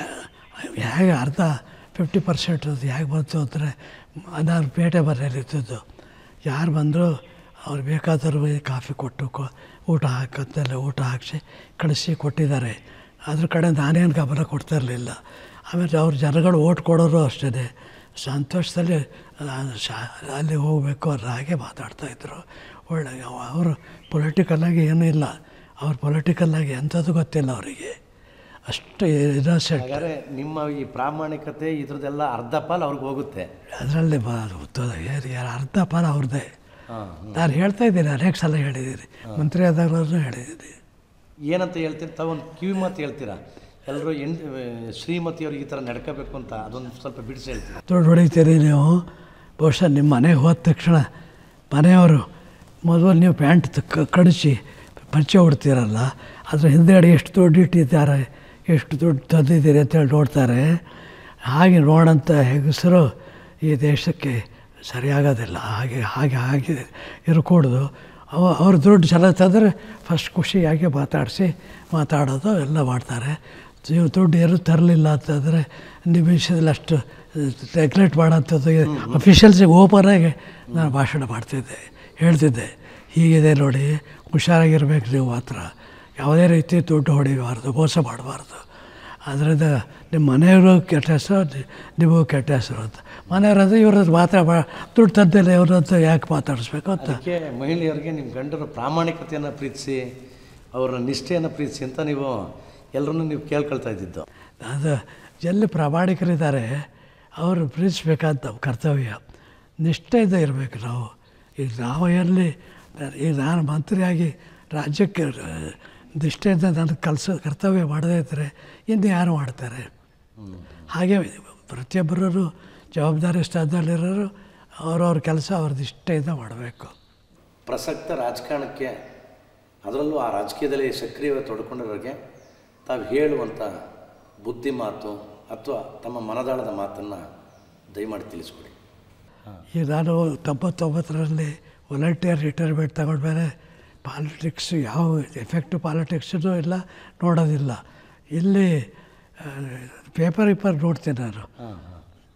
ಹೇಗೆ ಅರ್ಧ ಫಿಫ್ಟಿ ಪರ್ಸೆಂಟ್ ಅದು ಹೇಗೆ ಬಂತು ಅಂದರೆ ನಾನು ಪೇಟೆ ಬರೆಯಲಿದ್ದದ್ದು ಯಾರು ಬಂದರೂ ಅವ್ರು ಬೇಕಾದವ್ರಿಗೆ ಕಾಫಿ ಕೊಟ್ಟು ಕೊ ಊಟ ಹಾಕಂತೆಲ್ಲ ಊಟ ಹಾಕಿಸಿ ಕಳಿಸಿ ಕೊಟ್ಟಿದ್ದಾರೆ ಅದ್ರ ಕಡೆ ನಾನೇನು ಗಮನ ಕೊಡ್ತಾ ಇರಲಿಲ್ಲ ಆಮೇಲೆ ಅವ್ರ ಜನಗಳು ಓಟ್ ಕೊಡೋರು ಅಷ್ಟೇ ಸಂತೋಷದಲ್ಲಿ ಆ, ಶಾ ಅಲ್ಲಿ ಹೋಗಬೇಕು ಅವ್ರು ಹಾಗೆ ಮಾತಾಡ್ತಾಯಿದ್ರು ಒಳ್ಳೆ ಅವರು ಪೊಲಿಟಿಕಲ್ಲಾಗಿ ಏನೂ ಇಲ್ಲ ಅವ್ರು ಪೊಲಿಟಿಕಲ್ಲಾಗಿ ಎಂಥದ್ದು ಗೊತ್ತಿಲ್ಲ ಅವರಿಗೆ ಅಷ್ಟು ಇನ್ನೋಸೆಂಟ್ ಹಾಗಾದ್ರೆ ನಿಮ್ಮ ಈ ಪ್ರಾಮಾಣಿಕತೆ ಇದ್ರದ್ದೆಲ್ಲ ಅರ್ಧ ಪಾಲು ಅವ್ರಿಗೆ ಹೋಗುತ್ತೆ ಅದರಲ್ಲಿ ಬಾ ಉತ್ತದ ಏನ್- ಯಾರು ಅರ್ಧ ಪಾಲ ಅವ್ರದ್ದೇ ಹಾಂ ನಾನು ಹೇಳ್ತಾ ಇದ್ದೀನಿ ಅನೇಕ ಸಲ ಹೇಳಿದ್ದೀನಿ ಮಂತ್ರಿ ಆದಾಗಲೂ ಹೇಳಿದ್ದೀನಿ ಏನಂತ ಹೇಳ್ತೀರಿ ತಾವೊಂದು ಕಿವಿ ಮಾತು ಹೇಳ್ತೀರಾ ಎಲ್ಲರೂ ಹೆಣ್ ಶ್ರೀಮತಿಯವ್ರಿಗೆ ಈ ಥರ ನಡ್ಕೋಬೇಕು ಅಂತ ಅದೊಂದು ಸ್ವಲ್ಪ ಬಿಡಿಸಿ ಹೇಳ್ತೀರಾ ದುಡ್ಡು ಹೊಡಿತೀರಿ ನೀವು ಬಹುಶಃ ನಿಮ್ಮ ಮನೆಗೆ ಹೋದ ತಕ್ಷಣ ಮನೆಯವರು ಮೊದಲು ನೀವು ಪ್ಯಾಂಟ್ ತ- ಕಡಿಸಿ ಪರಿಚಯ ಉಡ್ತೀರಲ್ಲ ಅದ್ರ ಹಿಂದೆಗಡೆ ಎಷ್ಟು ದುಡ್ಡು ಇಟ್ಟಿದ್ದಾರೆ ಎಷ್ಟು ದುಡ್ಡು ತಂದಿದ್ದೀರಿ ಅಂತೇಳಿ ನೋಡ್ತಾರೆ ಹಾಗೆ ನೋಡೋಂಥ ಹೆಂಗಸರು ಈ ದೇಶಕ್ಕೆ ಸರಿಯಾಗೋದಿಲ್ಲ ಹಾಗೆ ಹಾಗೆ ಹಾಗೆ ಇರಕೂಡ್ದು ಅವ ಅವ್ರ ದುಡ್ಡು ಚೆನ್ನಾಗಿ ತಂದರೆ ಫಸ್ಟ್ ಖುಷಿಯಾಗಿ ಮಾತಾಡಿಸಿ ಮಾತಾಡೋದು ಎಲ್ಲ ಮಾಡ್ತಾರೆ ನೀವು ದುಡ್ಡು ಏನು ತರಲಿಲ್ಲ ಅಂತಂದರೆ ನಿಮಿಷದಲ್ಲಿ ಅಷ್ಟು ನೆಗ್ಲೆಕ್ಟ್ ಮಾಡೋಂಥದ್ದು ಅಫಿಷಿಯಲ್ಸಿಗೆ ಓಪನಾಗಿ ನಾನು ಭಾಷಣ ಮಾಡ್ತಿದ್ದೆ ಹೇಳ್ತಿದ್ದೆ ಹೀಗಿದೆ ನೋಡಿ ಹುಷಾರಾಗಿರ್ಬೇಕು ನೀವು ಮಾತ್ರ ಯಾವುದೇ ರೀತಿ ದುಡ್ಡು ಹೊಡಿಬಾರ್ದು ಮೋಸ ಮಾಡಬಾರ್ದು ಅದರಿಂದ ನಿಮ್ಮ ಮನೆಯವರು ಕೆಟ್ಟ ಹೆಸರು ನಿ- ನಿಮಗೂ ಕೆಟ್ಟ ಹೆಸರು ಅಂತ ಮನೆಯವ್ರದ್ದು ಇವ್ರದ್ದು ಮಾತ್ರ ಬಾ ದುಡ್ಡು ತಂದಿಲ್ಲ ಇವ್ರದ್ದು ಯಾಕೆ ಮಾತಾಡಿಸ್ಬೇಕು ಅಂತ ಅದಕ್ಕೆ ಮಹಿಳೆಯರಿಗೆ ನಿಮ್ಮ ಗಂಡರ ಪ್ರಾಮಾಣಿಕತೆಯನ್ನು ಪ್ರೀತಿಸಿ ಅವರ ನಿಷ್ಠೆಯನ್ನು ಪ್ರೀತಿಸಿ ಅಂತ ನೀವು ಎಲ್ಲರನ್ನೂ ನೀವು ಕೇಳ್ಕೊಳ್ತಾ ಇದ್ದಿದ್ದು ಅದು ಎಲ್ಲಿ ಪ್ರಾಮಾಣಿಕರಿದ್ದಾರೆ ಅವರು ಪ್ರೀತಿಸ್ಬೇಕಂತ ನಮ್ಮ ಕರ್ತವ್ಯ ನಿಷ್ಠೆಯಿಂದ ಇರಬೇಕು ನಾವು ಈಗ ನಾವು ಎಲ್ಲಿ ಈಗ ನಾನು ಮಂತ್ರಿಯಾಗಿ ರಾಜ್ಯಕ್ಕೆ ಆ, ನಿಷ್ಠೆಯಿಂದ ನನ್ನ ಕೆಲಸ ಕರ್ತವ್ಯ ಮಾಡದೇ ಇದ್ದರೆ ಇನ್ನು ಯಾರು ಮಾಡ್ತಾರೆ ಹಾಗೆ ಪ್ರತಿಯೊಬ್ಬರೂ ಜವಾಬ್ದಾರಿ ಸ್ಥಾನದಲ್ಲಿರೋರು ಅವ್ರವ್ರ ಕೆಲಸ ಅವ್ರ ನಿಷ್ಠೆಯಿಂದ ಮಾಡಬೇಕು ಪ್ರಸಕ್ತ ರಾಜಕಾರಣಕ್ಕೆ ಅದರಲ್ಲೂ ಆ ರಾಜಕೀಯದಲ್ಲಿ ಸಕ್ರಿಯವಾಗಿ ತೊಡ್ಕೊಂಡಿರೋರಿಗೆ ತಾವು ಹೇಳುವಂಥ ಬುದ್ಧಿ ಮಾತು ಅಥವಾ ತಮ್ಮ ಮನದಾಳದ ಮಾತನ್ನು ದಯಮಾಡಿ ತಿಳಿಸ್ಕೊಡಿ ಈಗ ನಾನು ತೊಂಬತ್ತೊಂಬತ್ತರಲ್ಲಿ ವಾಲಂಟಿಯರ್ ರಿಟೈರ್ಮೆಂಟ್ ತಗೊಂಡ್ಮೇಲೆ ಪಾಲಿಟಿಕ್ಸ್ ಯಾವ ಎಫೆಕ್ಟಿವ್ ಪಾಲಿಟಿಕ್ಸೂ ಇಲ್ಲ ನೋಡೋದಿಲ್ಲ ಇಲ್ಲಿ ಪೇಪರ್ ಇಪ್ಪರ್ ನೋಡ್ತೀನಿ ನಾನು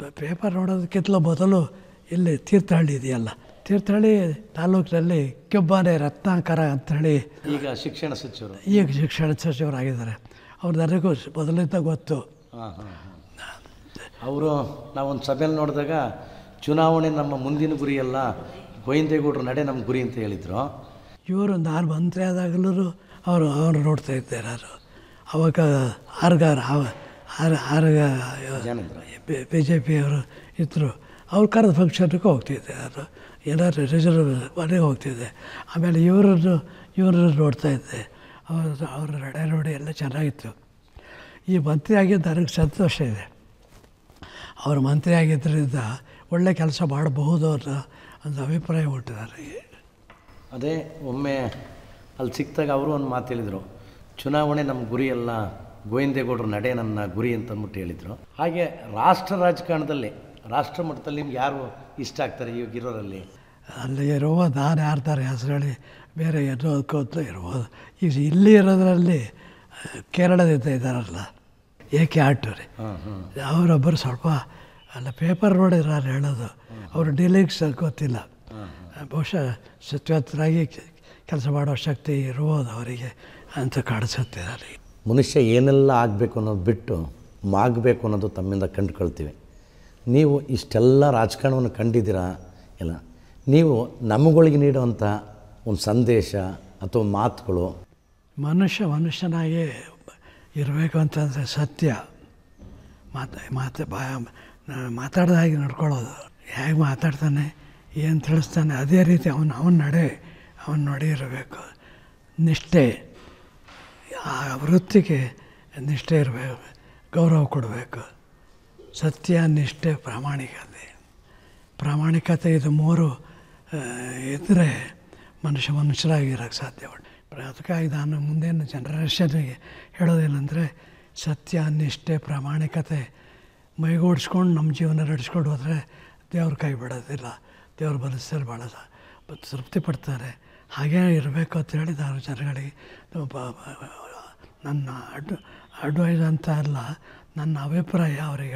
ಪೇಪರ್ ನೋಡೋದಕ್ಕಿಂತಲೂ ಮೊದಲು ಇಲ್ಲಿ ತೀರ್ಥಹಳ್ಳಿ ಇದೆಯಲ್ಲ ತೀರ್ಥಹಳ್ಳಿ ತಾಲೂಕಿನಲ್ಲಿ ಕೆಬ್ಬಾನೆ ರತ್ನಾಕರ ಅಂಥೇಳಿ ಈಗ ಶಿಕ್ಷಣ ಸಚಿವರು ಈಗ ಶಿಕ್ಷಣ ಸಚಿವರಾಗಿದ್ದಾರೆ ಅವ್ರು ನನಗೂ ಮೊದಲಿಂದ ಗೊತ್ತು ಹಾಂ ಹಾಂ ಅವರು ನಾವೊಂದು ಸಭೆಯಲ್ಲಿ ನೋಡಿದಾಗ ಚುನಾವಣೆ ನಮ್ಮ ಮುಂದಿನ ಗುರಿಯಲ್ಲ ಗೋವಿಂದೇಗೌಡರು ನಡೆ ನಮ್ಮ ಗುರಿ ಅಂತ ಹೇಳಿದರು ಇವರು ನಾನು ಮಂತ್ರಿ ಆದಾಗಲೂ ಅವರು ಅವರು ನೋಡ್ತಾ ಇದ್ದೆ ನಾನು ಅವಾಗ ಆರ್ಗಾರ ಆರ್ ಆರ್ಗ ಜನೇಂದ್ರ ಬಿ ಜೆ ಪಿಯವರು ಇದ್ದರು ಅವ್ರು ಕರೆದ ಫಂಕ್ಷನ್ಗೆ ಹೋಗ್ತಿದ್ದೆ ನಾನು ಏನಾದ್ರು ರಿಸರ್ವ್ ಮನೆಗೆ ಹೋಗ್ತಿದ್ದೆ ಆಮೇಲೆ ಇವರನ್ನು ಇವರನ್ನು ನೋಡ್ತಾ ಇದ್ದೆ ಅವರು ಅವ್ರ ನಡೆ ನೋಡಿ ಎಲ್ಲ ಚೆನ್ನಾಗಿತ್ತು ಈ ಮಂತ್ರಿ ಆಗಿದ್ದು ನನಗೆ ಸಂತೋಷ ಇದೆ ಅವರು ಮಂತ್ರಿ ಆಗಿದ್ದರಿಂದ ಒಳ್ಳೆ ಕೆಲಸ ಮಾಡಬಹುದು ಅನ್ನೋ ಒಂದು ಅಭಿಪ್ರಾಯ ಉಂಟು ನನಗೆ ಅದೇ ಒಮ್ಮೆ ಅಲ್ಲಿ ಸಿಕ್ಕಿದಾಗ ಅವರು ಒಂದು ಮಾತು ಹೇಳಿದರು ಚುನಾವಣೆ ನಮ್ಮ ಗುರಿಯಲ್ಲ ಗೋವಿಂದೇಗೌಡರು ನಡೆ ನನ್ನ ಗುರಿ ಅಂತ ಅಂದ್ಬಿಟ್ಟು ಹೇಳಿದರು ಹಾಗೆ ರಾಷ್ಟ್ರ ರಾಜಕಾರಣದಲ್ಲಿ ರಾಷ್ಟ್ರ ಮಟ್ಟದಲ್ಲಿ ನಿಮ್ಗೆ ಯಾರು ಇಷ್ಟ ಆಗ್ತಾರೆ ಇವಾಗ ಇರೋರಲ್ಲಿ ಅಲ್ಲಿ ಇರುವ ನಾನು ಯಾರ್ದಾರೆ ಹೆಸರು ಹೇಳಿ ಬೇರೆ ಏನೋ ಅನ್ಕೋತ ಇರ್ಬೋದು ಈಗ ಇಲ್ಲಿ ಇರೋದ್ರಲ್ಲಿ ಆ, ಕೇರಳದಿಂದ ಇದ್ದಾರಲ್ಲ ಏಕೆ ಆಟೋರಿ ಹಾಂ ಹಾಂ ಅವರೊಬ್ಬರು ಸ್ವಲ್ಪ ಅಲ್ಲ ಪೇಪರ್ ನೋಡಿದ್ರೆ ನಾನು ಹೇಳೋದು ಅವರು ಡೀಲಿಂಗ್ಸ್ ಗೊತ್ತಿಲ್ಲ ಬಹುಶಃ ಸತ್ಯವಂತರಾಗಿ ಕೆಲಸ ಮಾಡೋ ಶಕ್ತಿ ಇರ್ಬೋದು ಅವರಿಗೆ ಅಂತ ಕಾಣಿಸುತ್ತೆ ನನಗೆ ಮನುಷ್ಯ ಏನೆಲ್ಲ ಆಗಬೇಕು ಅನ್ನೋದು ಬಿಟ್ಟು ಮಾಗಬೇಕು ಅನ್ನೋದು ತಮ್ಮಿಂದ ಕಂಡುಕೊಳ್ತೀವಿ ನೀವು ಇಷ್ಟೆಲ್ಲ ರಾಜಕಾರಣವನ್ನು ಕಂಡಿದ್ದೀರಾ ಎಲ್ಲ ನೀವು ನಮ್ಮಗಳಿಗೆ ನೀಡುವಂಥ ಒಂದು ಸಂದೇಶ ಅಥವಾ ಮಾತುಗಳು ಮನುಷ್ಯ ಮನುಷ್ಯನಾಗಿ ಇರಬೇಕು ಅಂತಂದರೆ ಸತ್ಯ ಮಾತು ಮಾತು ಬಾ ಮಾತಾಡ್ದ ಹಾಗೆ ನಡ್ಕೊಳ್ಳೋದು ಹೇಗೆ ಮಾತಾಡ್ತಾನೆ ಏನು ತಿಳಿಸ್ತಾನೆ ಅದೇ ರೀತಿ ಅವನು ಅವನ ನಡೆ ಅವನ ನಡೆ ಇರಬೇಕು ನಿಷ್ಠೆ ಆ ವೃತ್ತಿಗೆ ನಿಷ್ಠೆ ಇರಬೇಕು ಗೌರವ ಕೊಡಬೇಕು ಸತ್ಯ ನಿಷ್ಠೆ ಪ್ರಾಮಾಣಿಕತೆ ಪ್ರಾಮಾಣಿಕತೆ ಇದು ಮೂರು ಆ, ಇದ್ದರೆ ಮನುಷ್ಯ ಮನುಷ್ಯರಾಗಿರೋಕ್ಕೆ ಸಾಧ್ಯ ಉಂಟು ಅದಕ್ಕಾಗಿ ನಾನು ಮುಂದಿನ ಜನರೇಷನ್ಗೆ ಹೇಳೋದೇನೆಂದರೆ ಸತ್ಯ ನಿಷ್ಠೆ ಪ್ರಾಮಾಣಿಕತೆ ಮೈಗೂಡಿಸ್ಕೊಂಡು ನಮ್ಮ ಜೀವನ ನಡೆಸ್ಕೊಂಡು ಹೋದರೆ ದೇವ್ರ ಕೈ ಬಿಡೋದಿಲ್ಲ ದೇವ್ರ ಮನಸ್ಸಲ್ಲಿ ಭಾಳ ಸ- ತೃಪ್ತಿ ಪಡ್ತಾರೆ ಹಾಗೇ ಇರಬೇಕು ಅಂತ ಹೇಳಿ ನಾನು ಜನಗಳಿಗೆ ಬ- ಬ- ನನ್ನ ಅಡ್ ಅಡ್ವೈಸ್ ಅಂತ ಅಲ್ಲ ನನ್ನ ಅಭಿಪ್ರಾಯ ಅವರಿಗೆ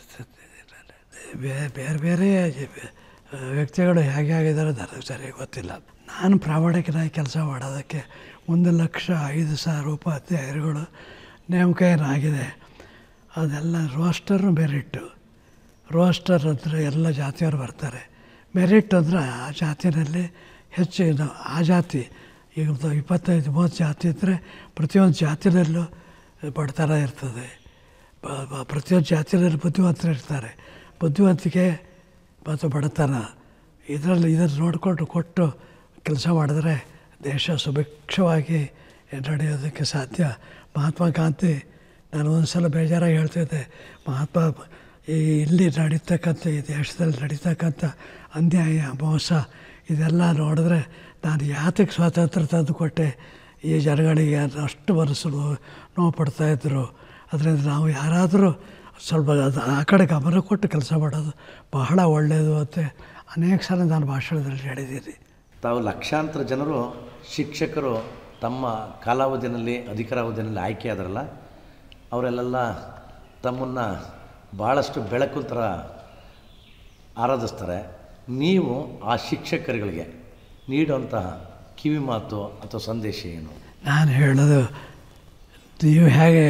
ಬೇರೆ ಬೇರೆ ಬೇರೆ ವ್ಯಕ್ತಿಗಳು ಹೇಗೆ ಆಗಿದ್ದಾರೆ ನನಗೆ ಸರಿಯಾಗಿ ಗೊತ್ತಿಲ್ಲ ನಾನು ಪ್ರಾಮಾಣಿಕನಾಗಿ ಕೆಲಸ ಮಾಡೋದಕ್ಕೆ ಒಂದು ಲಕ್ಷ ಐದು ಸಾವಿರ ರೂಪಾಯಿ ಅಧ್ಯಾಯಗಳು ನೇಮಕ ಏನಾಗಿದೆ ಅದೆಲ್ಲ ರೋಸ್ಟರ್ನು ಮೆರಿಟ್ಟು ರೋಸ್ಟರ್ ಅಂದರೆ ಎಲ್ಲ ಜಾತಿಯವರು ಬರ್ತಾರೆ ಮೆರಿಟ್ ಅಂದರೆ ಆ ಜಾತಿನಲ್ಲಿ ಹೆಚ್ಚು ಇದು ಆ ಜಾತಿ ಈಗ ಒಂದು ಇಪ್ಪತ್ತೈದು ಮೂವತ್ತು ಜಾತಿ ಇದ್ದರೆ ಪ್ರತಿಯೊಂದು ಜಾತಿನಲ್ಲೂ ಬಡತನ ಇರ್ತದೆ ಬ- ಬ- ಪ್ರತಿಯೊಂದು ಜಾತಿನಲ್ಲಿ ಬುದ್ಧಿವಂತರು ಇರ್ತಾರೆ ಬುದ್ಧಿವಂತಿಕೆ ಮತ್ತು ಬಡತನ ಇದರಲ್ಲಿ ಇದನ್ನು ನೋಡಿಕೊಂಡು ಕೊಟ್ಟು ಕೆಲಸ ಮಾಡಿದ್ರೆ ದೇಶ ಸುಭಿಕ್ಷವಾಗಿ ನಡೆಯೋದಕ್ಕೆ ಸಾಧ್ಯ ಮಹಾತ್ಮ ಗಾಂಧಿ ನಾನು ಒಂದು ಸಲ ಬೇಜಾರಾಗಿ ಹೇಳ್ತಿದ್ದೆ ಮಹಾತ್ಮ ಈ ಇಲ್ಲಿ ನಡೀತಕ್ಕಂಥ ಈ ದೇಶದಲ್ಲಿ ನಡೀತಕ್ಕಂಥ ಅನ್ಯಾಯ ಮೋಸ ಇದೆಲ್ಲ ನೋಡಿದ್ರೆ ನಾನು ಯಾತಕ್ಕೆ ಸ್ವಾತಂತ್ರ್ಯ ತಂದು ಕೊಟ್ಟೆ ಈ ಜನಗಳಿಗೆ ಅಷ್ಟು ಮನಸ್ಸು ನೋವು ನೋವು ಪಡ್ತಾಯಿದ್ರು ಅದರಿಂದ ನಾವು ಯಾರಾದರೂ ಸ್ವಲ್ಪ ಅದು ಆ ಕಡೆ ಗಮನ ಕೊಟ್ಟು ಕೆಲಸ ಮಾಡೋದು ಬಹಳ ಒಳ್ಳೆಯದು ಅಂತ ಅನೇಕ ಸಲ ನಾನು ಭಾಷಣದಲ್ಲಿ ಹೇಳಿದ್ದೀನಿ ತಾವು ಲಕ್ಷಾಂತರ ಜನರು ಶಿಕ್ಷಕರು ತಮ್ಮ ಕಾಲಾವಧಿಯಲ್ಲಿ ಅಧಿಕಾರಾವಧಿಯಲ್ಲಿ ಆಯ್ಕೆ ಆದ್ರಲ್ಲ ಅವರೆಲ್ಲ ತಮ್ಮನ್ನು ಭಾಳಷ್ಟು ಬೆಳಕು ಥರ ಆರಾಧಿಸ್ತಾರೆ ನೀವು ಆ ಶಿಕ್ಷಕರುಗಳಿಗೆ ನೀಡುವಂತಹ ಕಿವಿ ಮಾತು ಅಥವಾ ಸಂದೇಶ ಏನು ನಾನು ಹೇಳೋದು ನೀವು ಹೇಗೆ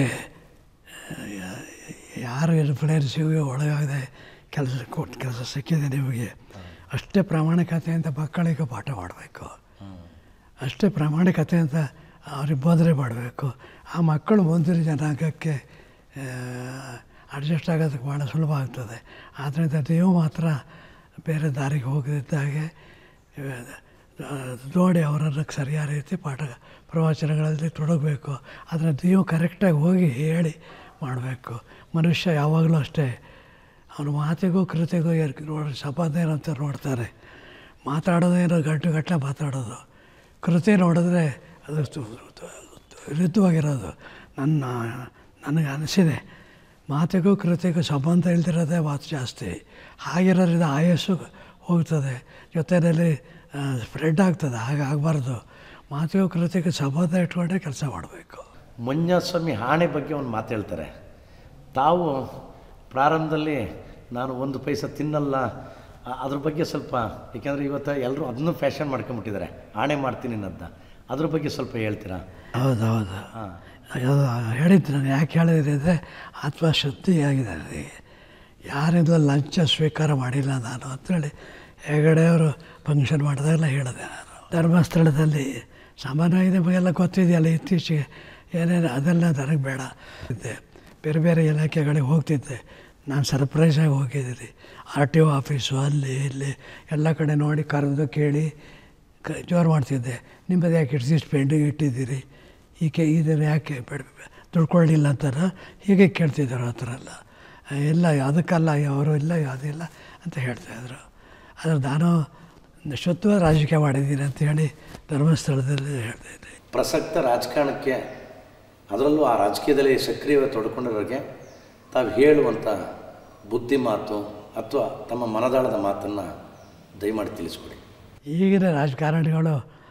ಯಾರು ಇನ್ಫ್ಲೂಯೆನ್ಸಿಗೆ ಒಳಗಾಗದೆ ಕೆಲಸ ಕೊಟ್ಟು ಕೆಲಸ ಸಿಕ್ಕಿದೆ ನಿಮಗೆ ಅಷ್ಟೇ ಪ್ರಾಮಾಣಿಕತೆಯಿಂದ ಮಕ್ಕಳಿಗೆ ಪಾಠ ಮಾಡಬೇಕು ಅಷ್ಟೇ ಪ್ರಾಮಾಣಿಕತೆಯಿಂದ ಅವ್ರಿಗೆ ಬೋಧನೆ ಮಾಡಬೇಕು ಆ ಮಕ್ಕಳು ಮುಂದಿನ ಜನಾಂಗಕ್ಕೆ ಅಡ್ಜಸ್ಟ್ ಆಗೋದಕ್ಕೆ ಭಾಳ ಸುಲಭ ಆಗ್ತದೆ ಆದ್ದರಿಂದ ನೀವು ಮಾತ್ರ ಬೇರೆ ದಾರಿಗೆ ಹೋಗದಿದ್ದಾಗೆ ಆ, ನೋಡಿ ಅವರನ್ನು ಸರಿಯಾದ ರೀತಿ ಪಾಠ ಪ್ರವಚನಗಳಲ್ಲಿ ತೊಡಗಬೇಕು ಆದರೆ ನೀವು ಕರೆಕ್ಟಾಗಿ ಹೋಗಿ ಹೇಳಿ ಮಾಡಬೇಕು ಮನುಷ್ಯ ಯಾವಾಗಲೂ ಅಷ್ಟೇ ಅವನ ಮಾತಿಗೂ ಕೃತಿಗೂ ಏರ್- ನೋಡಿ ಸಂಬಂಧ ಏನಂತ ನೋಡ್ತಾರೆ ಮಾತಾಡೋದೇನೋ ಗಂಟು ಗಟ್ಟಲೆ ಮಾತಾಡೋದು ಕೃತಿ ನೋಡಿದ್ರೆ ಅದು ತು- ತು- ವಿರುದ್ಧವಾಗಿರೋದು ನನ್ನ ನನಗೆ ಅನಿಸಿದೆ ಮಾತಿಗೂ ಕೃತಿಗೂ ಸಂಬಂಧ ಇಲ್ದಿರೋದೇ ಮಾತು ಜಾಸ್ತಿ ಹಾಗಿರೋದ್ರಿಂದ ಆಯಸ್ಸು ಹೋಗ್ತದೆ ಜೊತೆಯಲ್ಲಿ ಸ್ಪ್ರೆಡ್ ಆಗ್ತದೆ ಹಾಗೆ ಆಗಬಾರ್ದು ಮಾತಿಗೂ ಕೃತಿಗೂ ಸಂಬಂಧ ಇಟ್ಕೊಂಡೇ ಕೆಲಸ ಮಾಡಬೇಕು ಮಂಜಸ್ವಾಮಿ ಆಣೆ ಬಗ್ಗೆ ಒಂದು ಮಾತು ಹೇಳ್ತಾರೆ ತಾವು ಪ್ರಾರಂಭದಲ್ಲಿ ನಾನು ಒಂದು ಪೈಸೆ ತಿನ್ನಲ್ಲ ಆ- ಅದ್ರ ಬಗ್ಗೆ ಸ್ವಲ್ಪ ಏಕೆಂದರೆ ಇವತ್ತು ಎಲ್ಲರೂ ಅದನ್ನು ಫ್ಯಾಷನ್ ಮಾಡ್ಕೊಂಬಿಟ್ಟಿದ್ದಾರೆ ಆಣೆ ಮಾಡ್ತೀನಿ ಅನ್ನೋದನ್ನ ಅದ್ರ ಬಗ್ಗೆ ಸ್ವಲ್ಪ ಹೇಳ್ತೀರಾ ಹೌದು ಹೌದು ಹಾಂ ಅದು ಹೇಳಿದ್ದು ನಾನು ಯಾಕೆ ಹೇಳಿದ್ರೆ ಅಂದರೆ ಆತ್ಮಶುದ್ಧಿ ಆಗಿದೆ ನನಗೆ ಯಾರಿಂದ ಲಂಚ ಸ್ವೀಕಾರ ಮಾಡಿಲ್ಲ ನಾನು ಅಂತೇಳಿ ಹೆಗಡೆಯವರು ಫಂಕ್ಷನ್ ಮಾಡಿದಾಗೆಲ್ಲ ಹೇಳಿದೆ ನಾನು ಧರ್ಮಸ್ಥಳದಲ್ಲಿ ಸಾಮಾನ್ಯವಾಗಿ ನಿಮಗೆಲ್ಲ ಗೊತ್ತಿದೆಯಲ್ಲ ಇತ್ತೀಚೆಗೆ ಏನೇನು ಅದೆಲ್ಲ ನನಗೆ ಬೇಡ ಇದ್ದೆ ಬೇರೆ ಬೇರೆ ಇಲಾಖೆಗಳಿಗೆ ಹೋಗ್ತಿದ್ದೆ ನಾನು ಸರ್ಪ್ರೈಸಾಗಿ ಹೋಗಿದ್ದೀನಿ ಆರ್ ಟಿ ಒ ಆಫೀಸು ಅಲ್ಲಿ ಇಲ್ಲಿ ಎಲ್ಲ ಕಡೆ ನೋಡಿ ಕರೆದು ಕೇಳಿ ಕ ಜೋರು ಮಾಡ್ತಿದ್ದೆ ನಿಮ್ಮದು ಯಾಕೆ ಇಷ್ಟು ಪೆಂಡಿಂಗ್ ಇಟ್ಟಿದ್ದೀರಿ ಈಕೆ ಇದನ್ನು ಯಾಕೆ ಬೇಡ ದುಡ್ಕೊಳ್ಳಿಲ್ಲ ಅಂತಾರ ಹೀಗೆ ಕೇಳ್ತಿದ್ದರು ಆ ಥರ ಎಲ್ಲ ಇಲ್ಲ ಅದಕ್ಕಲ್ಲ ಅವರು ಇಲ್ಲ ಯಾವುದಿಲ್ಲ ಅಂತ ಹೇಳ್ತಾಯಿದ್ರು ಆದರೆ ನಾನು ಶುದ್ಧವಾದ ರಾಜಕೀಯ ಮಾಡಿದ್ದೀನಿ ಅಂತ ಹೇಳಿ ಧರ್ಮಸ್ಥಳದಲ್ಲಿ ಹೇಳ್ತಾಯಿದ್ದೆ ಪ್ರಸಕ್ತ ರಾಜಕಾರಣಕ್ಕೆ ಅದರಲ್ಲೂ ಆ ರಾಜಕೀಯದಲ್ಲಿ ಸಕ್ರಿಯವಾಗಿ ತೊಡ್ಕೊಂಡಿರೋರಿಗೆ ತಾವು ಹೇಳುವಂಥ ಬುದ್ಧಿ ಮಾತು ಅಥವಾ ತಮ್ಮ ಮನದಾಳದ ಮಾತನ್ನು ದಯಮಾಡಿ ತಿಳಿಸ್ಕೊಡಿ ಈಗಿನ ರಾಜಕಾರಣಿಗಳು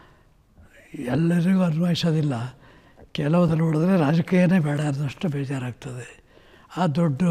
ಎಲ್ಲರಿಗೂ ಅನ್ವಯಿಸೋದಿಲ್ಲ ಕೆಲವುದು ನೋಡಿದ್ರೆ ರಾಜಕೀಯನೇ ಬೇಡ ಅನ್ನೋಷ್ಟು ಬೇಜಾರಾಗ್ತದೆ ಆ ದುಡ್ಡು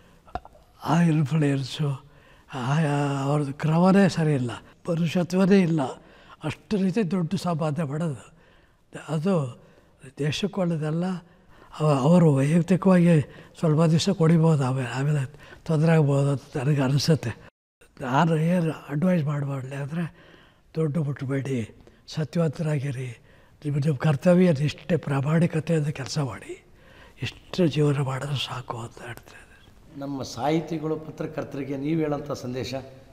ಆ ಇನ್ಫ್ಲೂಯೆನ್ಸು ಅವ್ರದ್ದು ಕ್ರಮನೇ ಸರಿ ಇಲ್ಲ ಪರುಷತ್ವನೇ ಇಲ್ಲ ಅಷ್ಟು ರೀತಿ ದುಡ್ಡು ಸಂಪಾದನೆ ಮಾಡೋದು ಅದು ದೇಶಕ್ಕೆ ಒಳ್ಳೆಯದಲ್ಲ ಅವ- ಅವರು ವೈಯಕ್ತಿಕವಾಗಿ ಸ್ವಲ್ಪ ದಿವಸ ಕೊಡಿಬೋದು ಆಮೇಲೆ ಆಮೇಲೆ ತೊಂದರೆ ಆಗ್ಬೋದು ಅಂತ ನನಗೆ ಅನಿಸುತ್ತೆ ನಾನು ಏನು ಅಡ್ವೈಸ್ ಮಾಡಬಾರ್ಲಿ ಅಂದರೆ ದುಡ್ಡು ಮುಟ್ಟಬೇಡಿ ಸತ್ಯವಂತರಾಗಿರಿ ನಿಮ್ಮ ನಿಮ್ಮ ಕರ್ತವ್ಯ ನಿಷ್ಠೆ ಪ್ರಾಮಾಣಿಕತೆಯಿಂದ ಕೆಲಸ ಮಾಡಿ ಇಷ್ಟು ಜೀವನ ಮಾಡಿದ್ರೆ ಸಾಕು ಅಂತ ಹೇಳ್ತಾರೆ ನಮ್ಮ ಸಾಹಿತಿಗಳು ಪತ್ರಕರ್ತರಿಗೆ ನೀವು ಹೇಳೋಂಥ ಸಂದೇಶ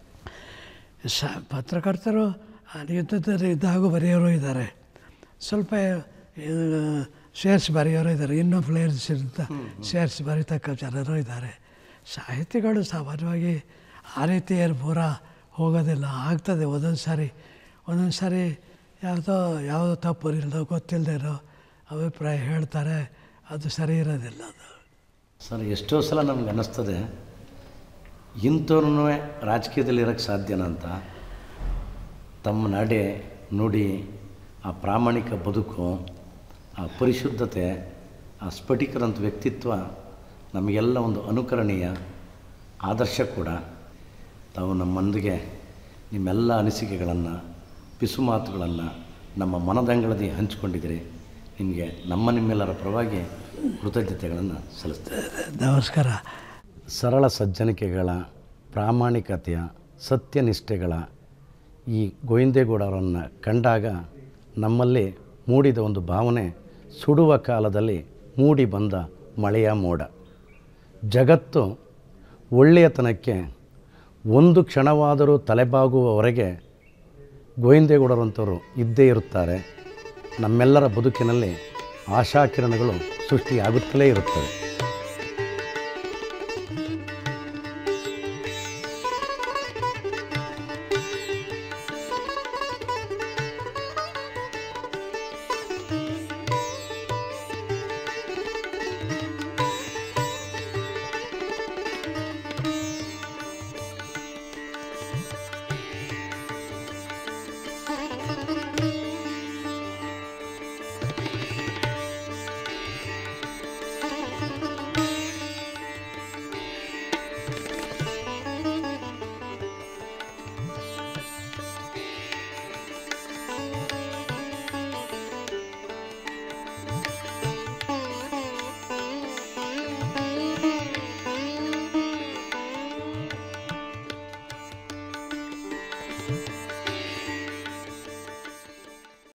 ಸ ಪತ್ರಕರ್ತರು ಯುದ್ಧದಲ್ಲಿ ಇದ್ದಾಗೂ ಬರೆಯೋರು ಇದ್ದಾರೆ ಸ್ವಲ್ಪ ಇದು ಸೇರಿಸಿ ಬರೆಯೋರು ಇದ್ದಾರೆ ಇನ್ನೂ ಫ್ಲೇಯರ್ಸ್ ಇರುತ್ತ ಸೇರಿಸಿ ಬರೀತಕ್ಕ ಜನರು ಇದ್ದಾರೆ ಸಾಹಿತಿಗಳು ಸಾಮಾನ್ಯವಾಗಿ ಆ ರೀತಿ ಏನು ಪೂರ ಹೋಗೋದಿಲ್ಲ ಆಗ್ತದೆ ಒಂದೊಂದು ಸಾರಿ ಒಂದೊಂದು ಸಾರಿ ಯಾವುದೋ ಯಾವುದೋ ತಪ್ಪು ಇಲ್ಲದೋ ಗೊತ್ತಿಲ್ಲದೇನೋ ಅಭಿಪ್ರಾಯ ಹೇಳ್ತಾರೆ ಅದು ಸರಿ ಇರೋದಿಲ್ಲ ಅದು ಸರ್ ಎಷ್ಟೋ ಸಲ ನಮ್ಗೆ ಅನ್ನಿಸ್ತದೆ ಇಂಥವ್ರನ್ನೂ ರಾಜಕೀಯದಲ್ಲಿ ಇರೋಕ್ಕೆ ಸಾಧ್ಯನಾ ಅಂತ ತಮ್ಮ ನಡೆ ನುಡಿ ಆ ಪ್ರಾಮಾಣಿಕ ಬದುಕು ಆ ಪರಿಶುದ್ಧತೆ ಆ ಸ್ಫಟಿಕರಂಥ ವ್ಯಕ್ತಿತ್ವ ನಮಗೆಲ್ಲ ಒಂದು ಅನುಕರಣೀಯ ಆದರ್ಶ ಕೂಡ ತಾವು ನಮ್ಮೊಂದಿಗೆ ನಿಮ್ಮೆಲ್ಲ ಅನಿಸಿಕೆಗಳನ್ನು ಪಿಸು ಮಾತುಗಳನ್ನು ನಮ್ಮ ಮನದಂಗಳದಿ ಹಂಚಿಕೊಂಡಿದ್ದೀರಿ ನಿಮಗೆ ನಮ್ಮ ನಿಮ್ಮೆಲ್ಲರ ಪರವಾಗಿ ಕೃತಜ್ಞತೆಗಳನ್ನು ಸಲ್ಲಿಸ್ತೇವೆ ನಮಸ್ಕಾರ ಸರಳ ಸಜ್ಜನಿಕೆಗಳ ಪ್ರಾಮಾಣಿಕತೆಯ ಸತ್ಯನಿಷ್ಠೆಗಳ ಈ ಗೋವಿಂದೇಗೌಡರನ್ನು ಕಂಡಾಗ ನಮ್ಮಲ್ಲಿ ಮೂಡಿದ ಒಂದು ಭಾವನೆ ಸುಡುವ ಕಾಲದಲ್ಲಿ ಮೂಡಿ ಬಂದ ಮಳೆಯ ಮೋಡ ಜಗತ್ತು ಒಳ್ಳೆಯತನಕ್ಕೆ ಒಂದು ಕ್ಷಣವಾದರೂ ತಲೆಬಾಗುವವರೆಗೆ ಗೋವಿಂದೇಗೌಡರಂಥವರು ಇದ್ದೇ ಇರುತ್ತಾರೆ ನಮ್ಮೆಲ್ಲರ ಬದುಕಿನಲ್ಲಿ ಆಶಾಕಿರಣಗಳು ಸೃಷ್ಟಿಯಾಗುತ್ತಲೇ ಇರುತ್ತವೆ